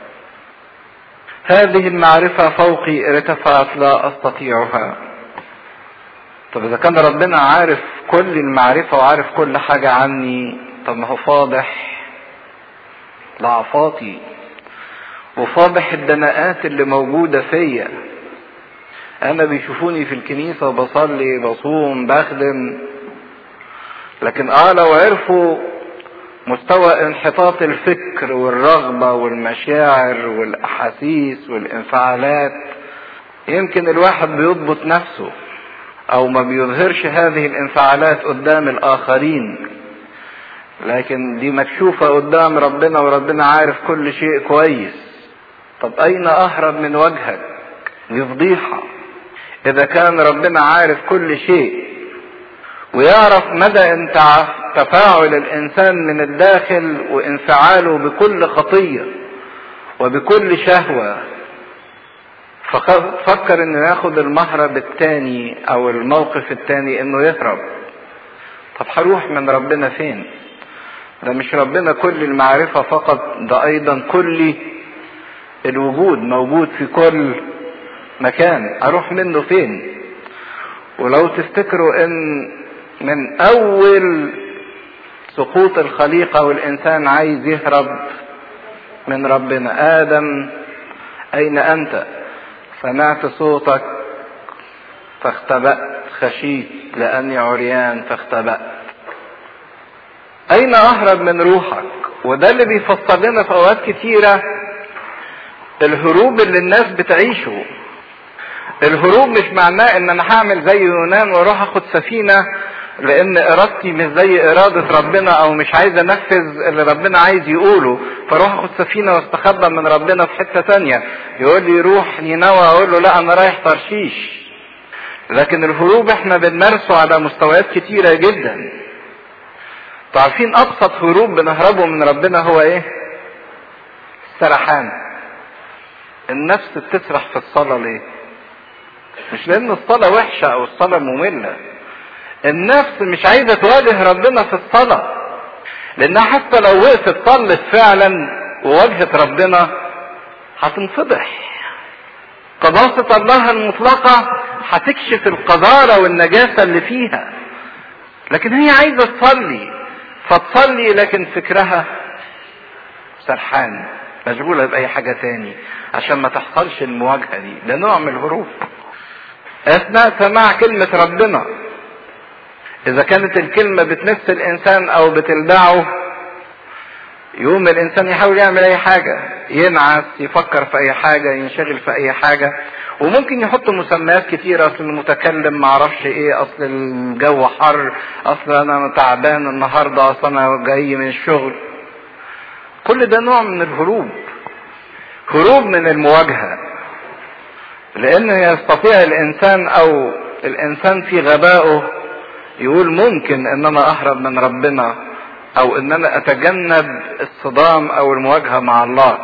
هذه المعرفة فوقي ارتفعت لا استطيعها طب اذا كان ربنا عارف كل المعرفة وعارف كل حاجة عني طب ما هو فاضح ضعفاتي وفاضح الدناءات اللي موجودة فيا انا بيشوفوني في الكنيسة بصلي بصوم بخدم لكن اه لو عرفوا مستوى انحطاط الفكر والرغبة والمشاعر والاحاسيس والانفعالات يمكن الواحد بيضبط نفسه او ما بيظهرش هذه الانفعالات قدام الاخرين لكن دي مكشوفة قدام ربنا وربنا عارف كل شيء كويس طب اين اهرب من وجهك دي فضيحة اذا كان ربنا عارف كل شيء ويعرف مدى انت تفاعل الانسان من الداخل وانفعاله بكل خطية وبكل شهوة ففكر انه ياخد المهرب التاني او الموقف التاني انه يهرب طب هروح من ربنا فين ده مش ربنا كل المعرفة فقط ده ايضا كل الوجود موجود في كل مكان اروح منه فين ولو تفتكروا ان من اول سقوط الخليقة والانسان عايز يهرب من ربنا ادم اين انت سمعت صوتك فاختبأت خشيت لاني عريان فاختبأت اين اهرب من روحك وده اللي بيفسر لنا في اوقات كتيرة الهروب اللي الناس بتعيشه الهروب مش معناه ان انا هعمل زي يونان واروح اخد سفينة لان ارادتي مش زي ارادة ربنا او مش عايز انفذ اللي ربنا عايز يقوله فاروح اخد سفينة واستخبى من ربنا في حتة تانية يقول لي روح نينوى اقول له لا انا رايح ترشيش لكن الهروب احنا بنمارسه على مستويات كتيرة جدا عارفين ابسط هروب بنهربه من ربنا هو ايه السرحان النفس بتسرح في الصلاة ليه مش لان الصلاة وحشة او الصلاة مملة النفس مش عايزة تواجه ربنا في الصلاة لانها حتى لو وقفت صلت فعلا وواجهت ربنا هتنفضح قداسة الله المطلقة هتكشف القذارة والنجاسة اللي فيها لكن هي عايزة تصلي فتصلي لكن فكرها سرحان مشغولة بأي حاجة تاني عشان ما تحصلش المواجهة دي ده نوع من الهروب أثناء سماع كلمة ربنا إذا كانت الكلمة بتمس الإنسان أو بتلدعه يقوم الإنسان يحاول يعمل أي حاجة ينعس يفكر في أي حاجة ينشغل في أي حاجة وممكن يحطوا مسميات كتيرة اصل المتكلم معرفش ايه اصل الجو حر اصل انا تعبان النهاردة اصل انا جاي من الشغل كل ده نوع من الهروب هروب من المواجهة لان يستطيع الانسان او الانسان في غبائه يقول ممكن ان انا اهرب من ربنا او ان انا اتجنب الصدام او المواجهة مع الله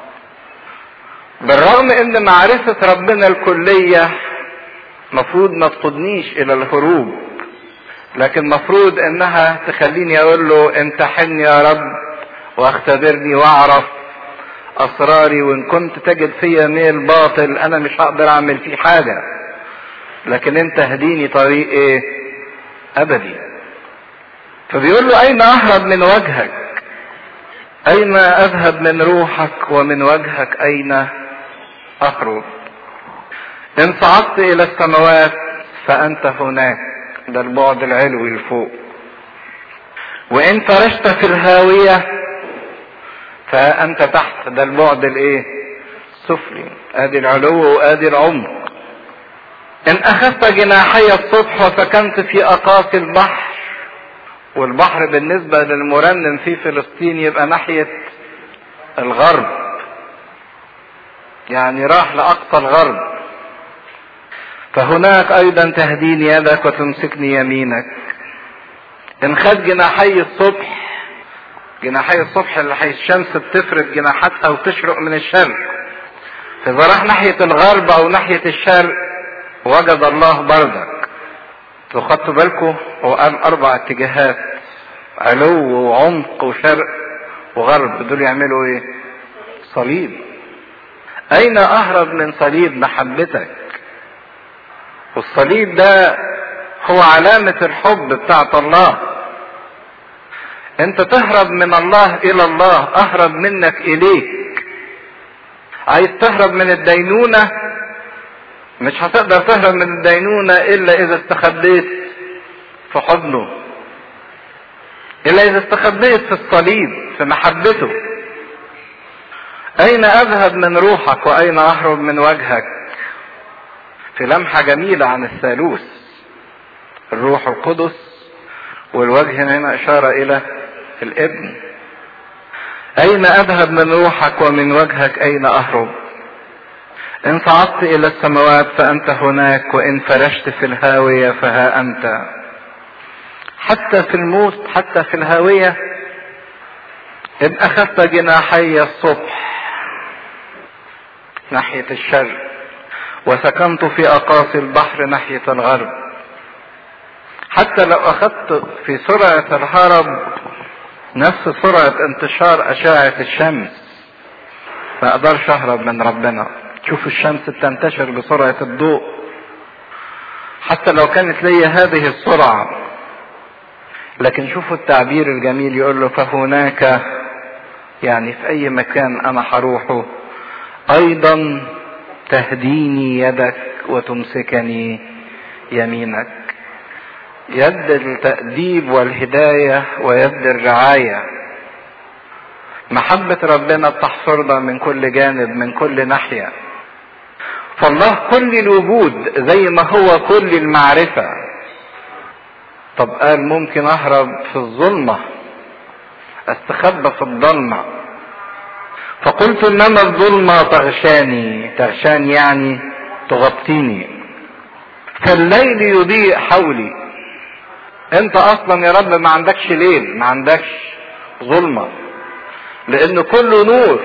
بالرغم ان معرفة ربنا الكلية مفروض ما تقودنيش الى الهروب لكن مفروض انها تخليني اقول له امتحني يا رب واختبرني واعرف اسراري وان كنت تجد فيا ميل باطل انا مش هقدر اعمل فيه حاجة لكن انت اهديني طريق ايه ابدي فبيقول له اين اهرب من وجهك اين اذهب من روحك ومن وجهك اين اهرب ان صعدت الى السماوات فانت هناك ده البعد العلوي لفوق وان فرشت في الهاوية فانت تحت ده البعد الايه السفلي ادي العلو وادي العمق ان اخذت جناحي الصبح وسكنت في اقاصي البحر والبحر بالنسبة للمرنم في فلسطين يبقى ناحية الغرب يعني راح لأقصى الغرب فهناك أيضا تهديني يدك وتمسكني يمينك إن خد جناحي الصبح جناحي الصبح اللي هي الشمس بتفرد جناحاتها وتشرق من الشرق فإذا راح ناحية الغرب أو ناحية الشرق وجد الله بردك لو خدتوا بالكم هو قال اربع اتجاهات علو وعمق وشرق وغرب دول يعملوا ايه صليب اين اهرب من صليب محبتك والصليب ده هو علامة الحب بتاعت الله انت تهرب من الله الى الله اهرب منك اليك عايز تهرب من الدينونة مش هتقدر تهرب من الدينونة الا اذا استخبيت في حضنه الا اذا استخبيت في الصليب في محبته اين اذهب من روحك واين اهرب من وجهك في لمحة جميلة عن الثالوث الروح القدس والوجه هنا اشارة الى الابن اين اذهب من روحك ومن وجهك اين اهرب ان صعدت الى السماوات فانت هناك وان فرشت في الهاوية فها انت حتى في الموت حتى في الهاوية ان اخذت جناحي الصبح ناحية الشرق وسكنت في اقاصي البحر ناحية الغرب حتى لو اخذت في سرعة الهرب نفس سرعة انتشار اشعة الشمس ما اقدرش اهرب من ربنا تشوف الشمس بتنتشر بسرعة الضوء حتى لو كانت لي هذه السرعة لكن شوفوا التعبير الجميل يقول له فهناك يعني في اي مكان انا هروحه ايضا تهديني يدك وتمسكني يمينك يد التأديب والهداية ويد الرعاية محبة ربنا بتحصرنا من كل جانب من كل ناحية فالله كل الوجود زي ما هو كل المعرفة طب قال ممكن اهرب في الظلمة استخبى في الضلمة فقلت انما الظلمة تغشاني تغشاني يعني تغطيني فالليل يضيء حولي انت اصلا يا رب ما عندكش ليل ما عندكش ظلمة لان كله نور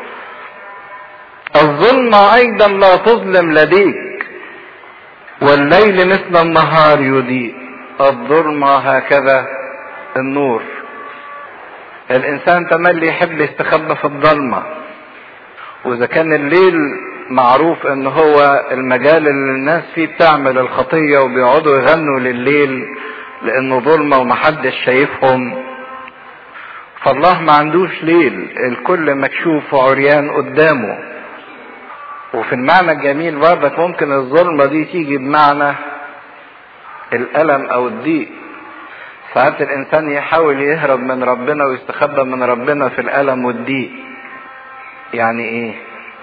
الظلمة ايضا لا تظلم لديك والليل مثل النهار يضيء الظلمة هكذا النور الانسان تملي يحب يستخبى في الضلمة واذا كان الليل معروف ان هو المجال اللي الناس فيه بتعمل الخطية وبيقعدوا يغنوا لليل لانه ظلمة ومحدش شايفهم فالله ما عندوش ليل الكل مكشوف وعريان قدامه وفي المعنى الجميل برضك ممكن الظلمة دي تيجي بمعنى الألم أو الضيق ساعات الإنسان يحاول يهرب من ربنا ويستخبى من ربنا في الألم والضيق يعني إيه؟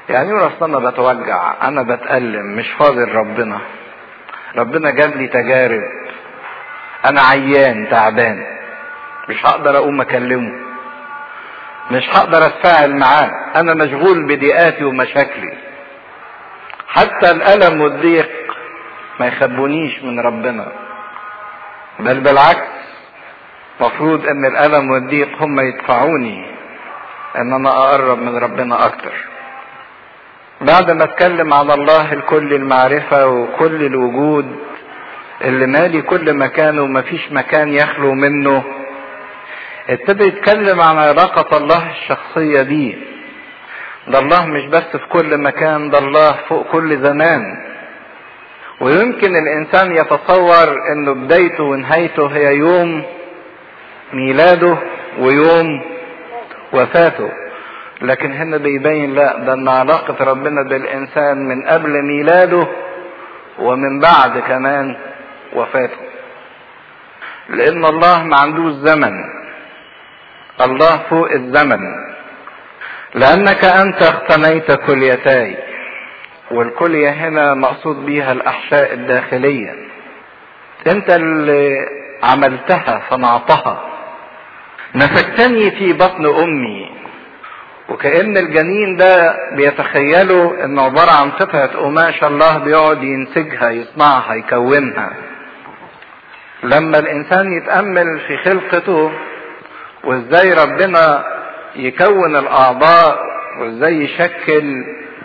يعني يقول اصل انا بتوجع انا بتألم مش فاضي ربنا ربنا جاب لي تجارب انا عيان تعبان مش هقدر اقوم اكلمه مش هقدر اتفاعل معاه انا مشغول بضيقاتي ومشاكلي حتى الالم والضيق ما يخبونيش من ربنا بل بالعكس مفروض ان الالم والضيق هم يدفعوني ان انا اقرب من ربنا اكتر بعد ما اتكلم عن الله الكل المعرفة وكل الوجود اللي مالي كل مكان ومفيش مكان يخلو منه ابتدى يتكلم عن علاقة الله الشخصية بيه ده الله مش بس في كل مكان ده الله فوق كل زمان ويمكن الانسان يتصور انه بدايته ونهايته هي يوم ميلاده ويوم وفاته لكن هنا بيبين لا ده ان علاقة ربنا بالانسان من قبل ميلاده ومن بعد كمان وفاته لان الله ما عندوش زمن الله فوق الزمن لانك انت اختنيت كليتاي والكلية هنا مقصود بيها الاحشاء الداخلية انت اللي عملتها صنعتها نفختني في بطن امي وكأن الجنين ده بيتخيلوا انه عبارة عن قطعة قماش الله بيقعد ينسجها يصنعها يكونها لما الانسان يتأمل في خلقته وازاي ربنا يكون الاعضاء وازاي يشكل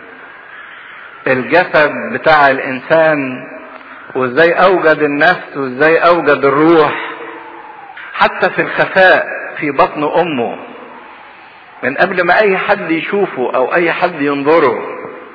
الجسد بتاع الانسان وازاي اوجد النفس وازاي اوجد الروح حتى في الخفاء في بطن امه من قبل ما اي حد يشوفه او اي حد ينظره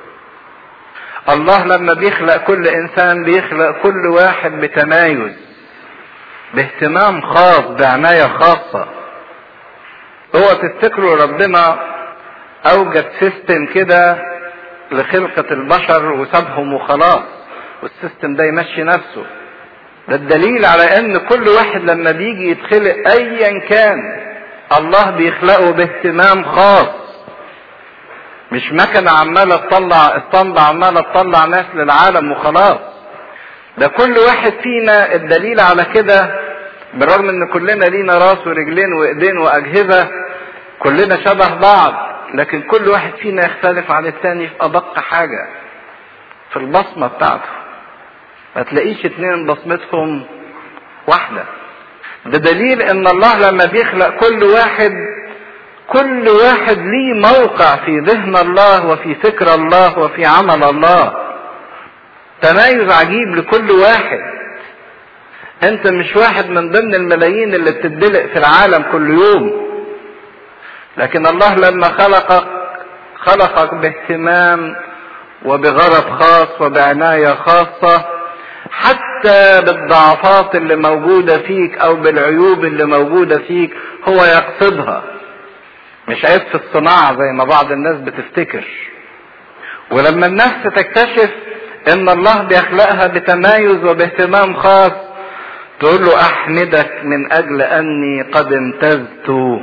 الله لما بيخلق كل انسان بيخلق كل واحد بتمايز باهتمام خاص بعناية خاصة هو تفتكروا ربنا اوجد سيستم كده لخلقة البشر وسابهم وخلاص والسيستم ده يمشي نفسه ده الدليل على ان كل واحد لما بيجي يتخلق ايا كان الله بيخلقه باهتمام خاص مش مكنة عمالة تطلع اسطمبة عمالة تطلع ناس للعالم وخلاص ده كل واحد فينا الدليل على كده بالرغم ان كلنا لينا راس ورجلين وايدين واجهزة كلنا شبه بعض لكن كل واحد فينا يختلف عن التاني في ادق حاجة في البصمة بتاعته ما تلاقيش اتنين بصمتهم واحدة ده دليل ان الله لما بيخلق كل واحد كل واحد ليه موقع في ذهن الله وفي فكر الله وفي عمل الله تمايز عجيب لكل واحد انت مش واحد من ضمن الملايين اللي بتدلق في العالم كل يوم لكن الله لما خلقك خلقك باهتمام وبغرض خاص وبعناية خاصة حتى بالضعفات اللي موجودة فيك او بالعيوب اللي موجودة فيك هو يقصدها مش عيب في الصناعة زي ما بعض الناس بتفتكر ولما النفس تكتشف ان الله بيخلقها بتمايز وباهتمام خاص تقول له احمدك من اجل اني قد امتزت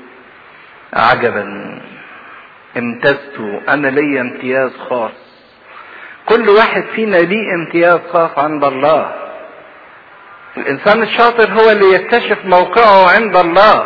عجبا امتزت انا لي امتياز خاص كل واحد فينا ليه امتياز خاص عند الله الانسان الشاطر هو اللي يكتشف موقعه عند الله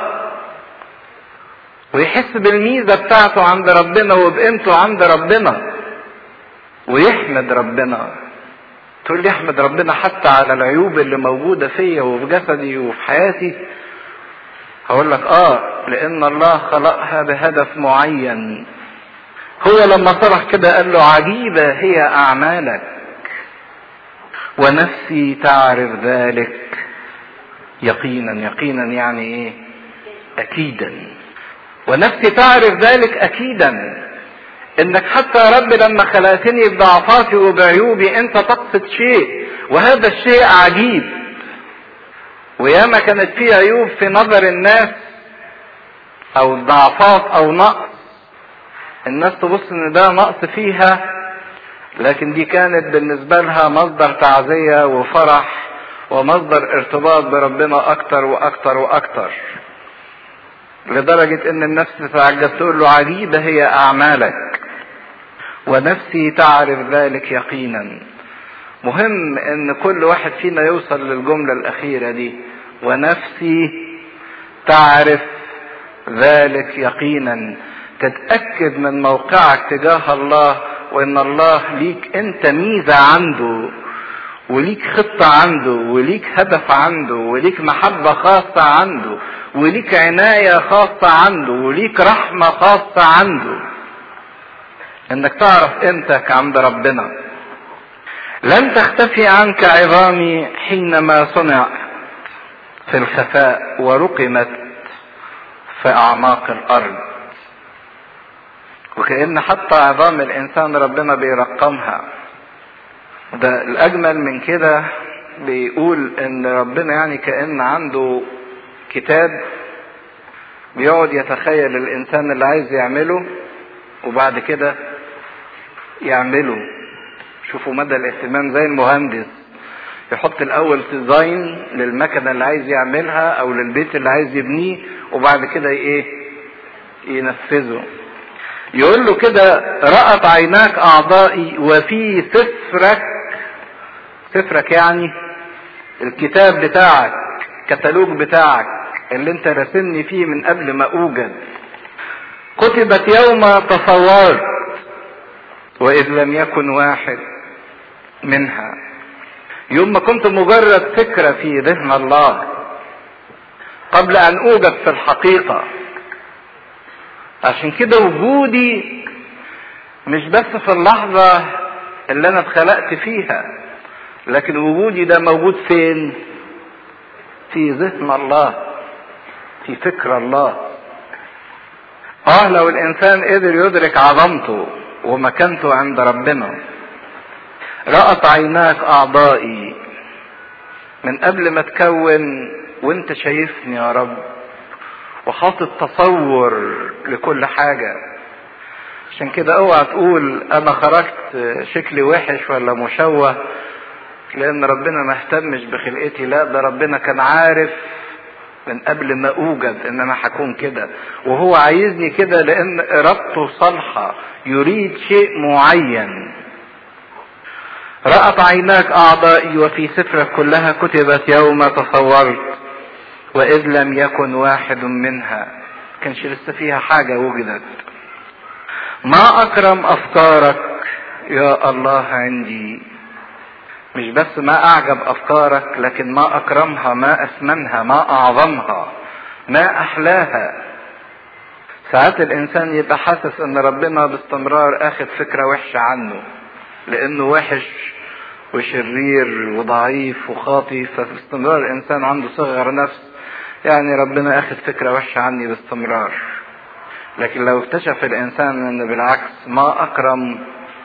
ويحس بالميزة بتاعته عند ربنا وبقيمته عند ربنا ويحمد ربنا تقول لي احمد ربنا حتى على العيوب اللي موجودة فيا وفي جسدي وفي حياتي هقول لك اه لان الله خلقها بهدف معين هو لما صرخ كده قال له عجيبة هي اعمالك ونفسي تعرف ذلك يقينا يقينا يعني ايه اكيدا ونفسي تعرف ذلك اكيدا انك حتى يا رب لما خلقتني بضعفاتي وبعيوبي انت تقصد شيء وهذا الشيء عجيب وياما كانت في عيوب في نظر الناس او ضعفات او نقص الناس تبص ان ده نقص فيها لكن دي كانت بالنسبة لها مصدر تعزية وفرح ومصدر ارتباط بربنا اكتر واكتر واكتر لدرجة ان النفس تتعجب تقول له عجيبة هي اعمالك ونفسي تعرف ذلك يقينا مهم ان كل واحد فينا يوصل للجملة الاخيرة دي ونفسي تعرف ذلك يقينا تتأكد من موقعك تجاه الله وان الله ليك انت ميزة عنده وليك خطة عنده وليك هدف عنده وليك محبة خاصة عنده وليك عناية خاصة عنده وليك رحمة خاصة عنده انك تعرف قيمتك عند ربنا لن تختفي عنك عظامي حينما صنع في الخفاء ورقمت في اعماق الارض وكأن حتى عظام الانسان ربنا بيرقمها ده الاجمل من كده بيقول ان ربنا يعني كأن عنده كتاب بيقعد يتخيل الانسان اللي عايز يعمله وبعد كده يعمله شوفوا مدى الاهتمام زي المهندس يحط الاول ديزاين للمكنه اللي عايز يعملها او للبيت اللي عايز يبنيه وبعد كده ايه ينفذه يقول له كده رأت عيناك اعضائي وفي سفرك سفرك يعني الكتاب بتاعك كتالوج بتاعك اللي انت راسمني فيه من قبل ما اوجد كتبت يوم تصورت واذ لم يكن واحد منها يوم ما كنت مجرد فكرة في ذهن الله قبل ان اوجد في الحقيقة عشان كده وجودي مش بس في اللحظة اللي انا اتخلقت فيها لكن وجودي ده موجود فين في ذهن الله في فكر الله اه لو الانسان قدر يدرك عظمته ومكانته عند ربنا رأت عيناك اعضائي من قبل ما تكون وانت شايفني يا رب وحاطط تصور لكل حاجة عشان كده اوعى تقول انا خرجت شكلي وحش ولا مشوه لان ربنا ما اهتمش بخلقتي لا ده ربنا كان عارف من قبل ما اوجد ان انا هكون كده وهو عايزني كده لان ارادته صالحه يريد شيء معين رأت عيناك أعضائي وفي سفرك كلها كتبت يوم تصورت وإذ لم يكن واحد منها كانش لسه فيها حاجة وجدت ما أكرم أفكارك يا الله عندي مش بس ما أعجب أفكارك لكن ما أكرمها ما أثمنها ما أعظمها ما أحلاها ساعات الإنسان يبقى حاسس إن ربنا باستمرار أخذ فكرة وحشة عنه لأنه وحش وشرير وضعيف وخاطي فباستمرار الإنسان عنده صغر نفس يعني ربنا أخذ فكرة وحشة عني باستمرار لكن لو اكتشف الإنسان أن بالعكس ما أكرم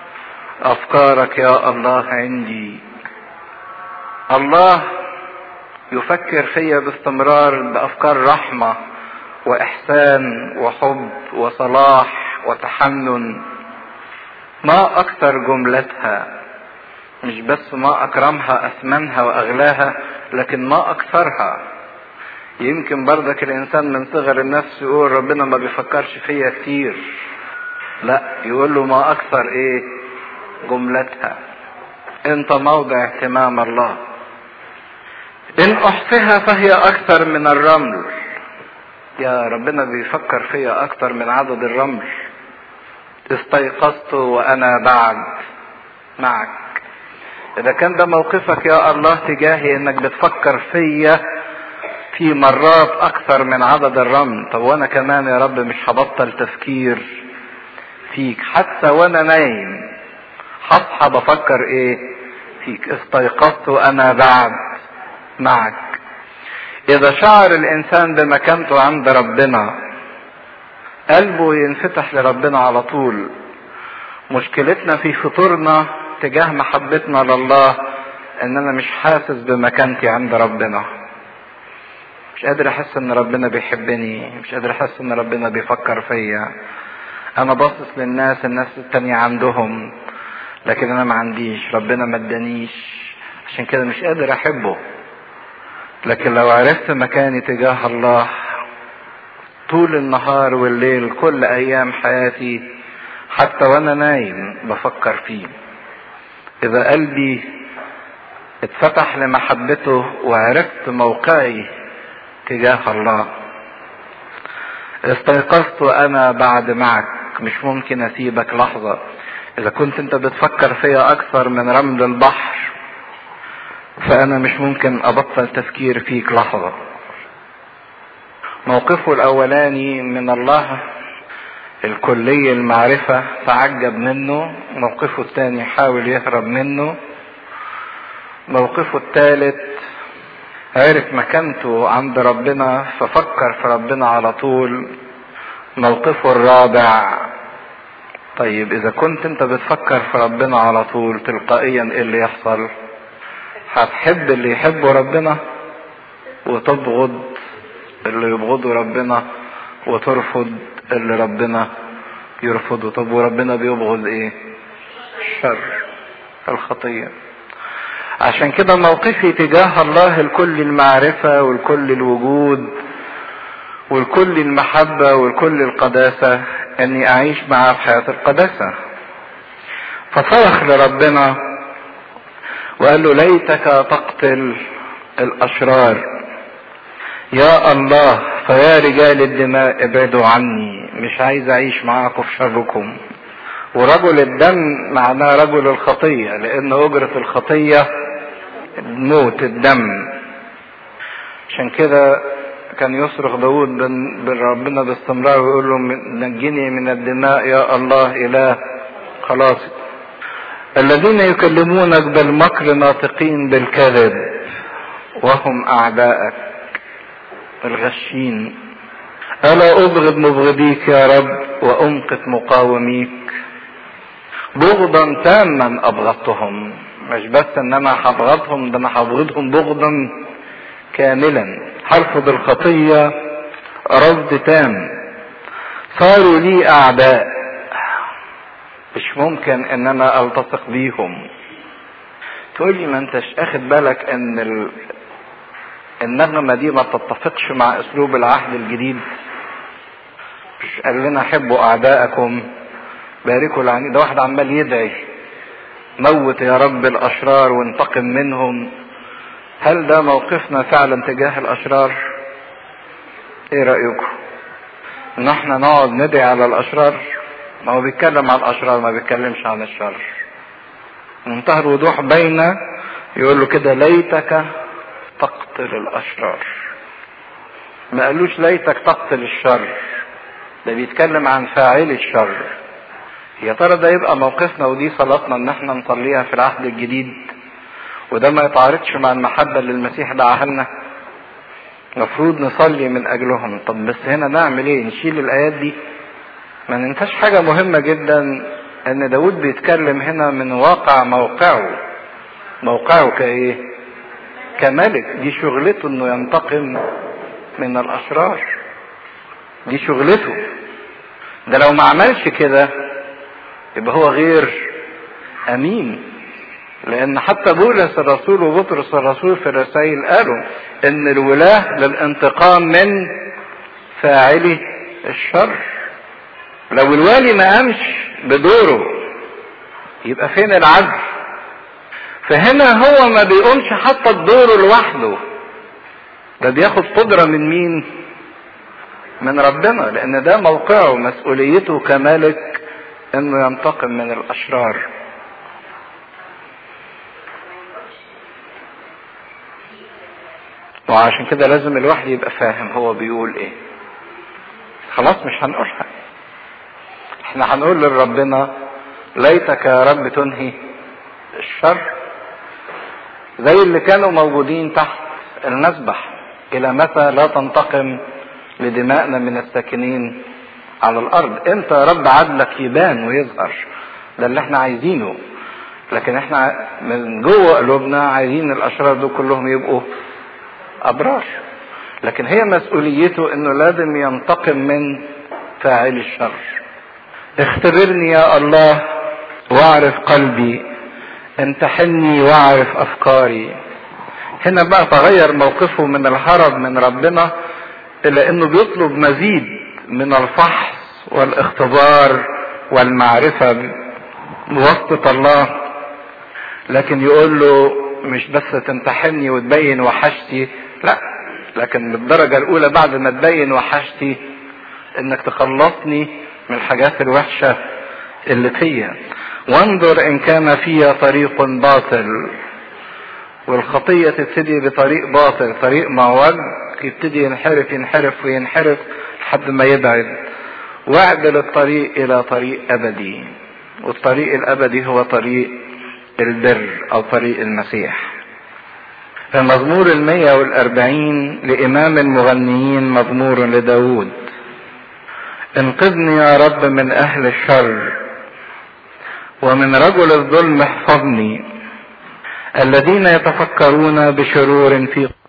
أفكارك يا الله عندي الله يفكر فيا باستمرار بافكار رحمه واحسان وحب وصلاح وتحنن ما اكثر جملتها مش بس ما اكرمها اثمنها واغلاها لكن ما اكثرها يمكن برضك الانسان من صغر النفس يقول ربنا ما بيفكرش فيا كتير لا يقول له ما اكثر ايه جملتها انت موضع اهتمام الله ان احصها فهي اكثر من الرمل يا ربنا بيفكر فيا اكثر من عدد الرمل استيقظت وانا بعد معك اذا كان ده موقفك يا الله تجاهي انك بتفكر فيا في مرات اكثر من عدد الرمل طب وانا كمان يا رب مش هبطل تفكير فيك حتى وانا نايم هصحى بفكر ايه فيك استيقظت وانا بعد معك اذا شعر الانسان بمكانته عند ربنا قلبه ينفتح لربنا على طول مشكلتنا في فطورنا تجاه محبتنا لله ان انا مش حاسس بمكانتي عند ربنا مش قادر احس ان ربنا بيحبني مش قادر احس ان ربنا بيفكر فيا انا باصص للناس الناس التانية عندهم لكن انا ما عنديش ربنا ما ادانيش عشان كده مش قادر احبه لكن لو عرفت مكاني تجاه الله طول النهار والليل كل ايام حياتي حتى وانا نايم بفكر فيه اذا قلبي اتفتح لمحبته وعرفت موقعي تجاه الله استيقظت انا بعد معك مش ممكن اسيبك لحظة اذا كنت انت بتفكر فيا اكثر من رمل البحر فانا مش ممكن ابطل تفكير فيك لحظة موقفه الاولاني من الله الكلي المعرفة تعجب منه موقفه الثاني حاول يهرب منه موقفه الثالث عرف مكانته عند ربنا ففكر في ربنا على طول موقفه الرابع طيب اذا كنت انت بتفكر في ربنا على طول تلقائيا ايه اللي يحصل هتحب اللي يحبه ربنا وتبغض اللي يبغضه ربنا وترفض اللي ربنا يرفضه طب وربنا بيبغض ايه الشر الخطيه عشان كده موقفي تجاه الله الكل المعرفة والكل الوجود والكل المحبة والكل القداسة اني اعيش معاه في حياة القداسة فصرخ لربنا وقال له ليتك تقتل الاشرار يا الله فيا رجال الدماء ابعدوا عني مش عايز اعيش معاكم في شركم ورجل الدم معناه رجل الخطية لان اجرة الخطية موت الدم عشان كده كان يصرخ داود بربنا باستمرار ويقول له نجني من الدماء يا الله اله خلاص الذين يكلمونك بالمكر ناطقين بالكذب وهم اعداءك الغشين الا ابغض مبغضيك يا رب وامقت مقاوميك بغضا تاما ابغضتهم مش بس ان انا هبغضهم ده انا هبغضهم بغضا كاملا هرفض الخطية رفض تام صاروا لي اعداء مش ممكن ان انا التصق بيهم تقول لي ما انتش اخد بالك ان ال... النغمة دي ما تتفقش مع اسلوب العهد الجديد مش قال لنا حبوا اعداءكم باركوا العني ده واحد عمال يدعي موت يا رب الاشرار وانتقم منهم هل ده موقفنا فعلا تجاه الاشرار ايه رايكم ان احنا نقعد ندعي على الاشرار ما هو بيتكلم عن الاشرار ما بيتكلمش عن الشر منتهى الوضوح بين يقول له كده ليتك تقتل الاشرار ما قالوش ليتك تقتل الشر ده بيتكلم عن فاعل الشر يا ترى ده يبقى موقفنا ودي صلاتنا ان احنا نصليها في العهد الجديد وده ما يتعارضش مع المحبة اللي المسيح دعاها لنا المفروض نصلي من اجلهم طب بس هنا نعمل ايه نشيل الايات دي ما ننساش حاجة مهمة جدا ان داود بيتكلم هنا من واقع موقعه موقعه كايه كملك دي شغلته انه ينتقم من الاشرار دي شغلته ده لو ما عملش كده يبقى هو غير امين لان حتى بولس الرسول وبطرس الرسول في الرسائل قالوا ان الولاه للانتقام من فاعلي الشر لو الوالي ما قامش بدوره يبقى فين العدل فهنا هو ما بيقومش حتى بدوره لوحده ده بياخد قدرة من مين من ربنا لان ده موقعه مسؤوليته كملك انه ينتقم من الاشرار وعشان كده لازم الواحد يبقى فاهم هو بيقول ايه خلاص مش هنقولها احنا هنقول لربنا ليتك يا رب تنهي الشر زي اللي كانوا موجودين تحت المسبح الى متى لا تنتقم لدمائنا من الساكنين على الارض انت يا رب عدلك يبان ويظهر ده اللي احنا عايزينه لكن احنا من جوه قلوبنا عايزين الاشرار دول كلهم يبقوا ابرار لكن هي مسؤوليته انه لازم ينتقم من فاعل الشر اختبرني يا الله واعرف قلبي امتحني واعرف افكاري هنا بقى تغير موقفه من الهرب من ربنا الى انه بيطلب مزيد من الفحص والاختبار والمعرفة بواسطة الله لكن يقول له مش بس تمتحني وتبين وحشتي لا لكن بالدرجة الأولى بعد ما تبين وحشتي إنك تخلصني من الحاجات الوحشة اللي فيا وانظر إن كان فيها طريق باطل والخطية تبتدي بطريق باطل طريق معوج يبتدي ينحرف ينحرف وينحرف لحد ما يبعد واعدل الطريق إلى طريق أبدي والطريق الأبدي هو طريق البر أو طريق المسيح في مزمور المية والأربعين لإمام المغنيين مزمور لداود انقذني يا رب من أهل الشر ومن رجل الظلم احفظني الذين يتفكرون بشرور في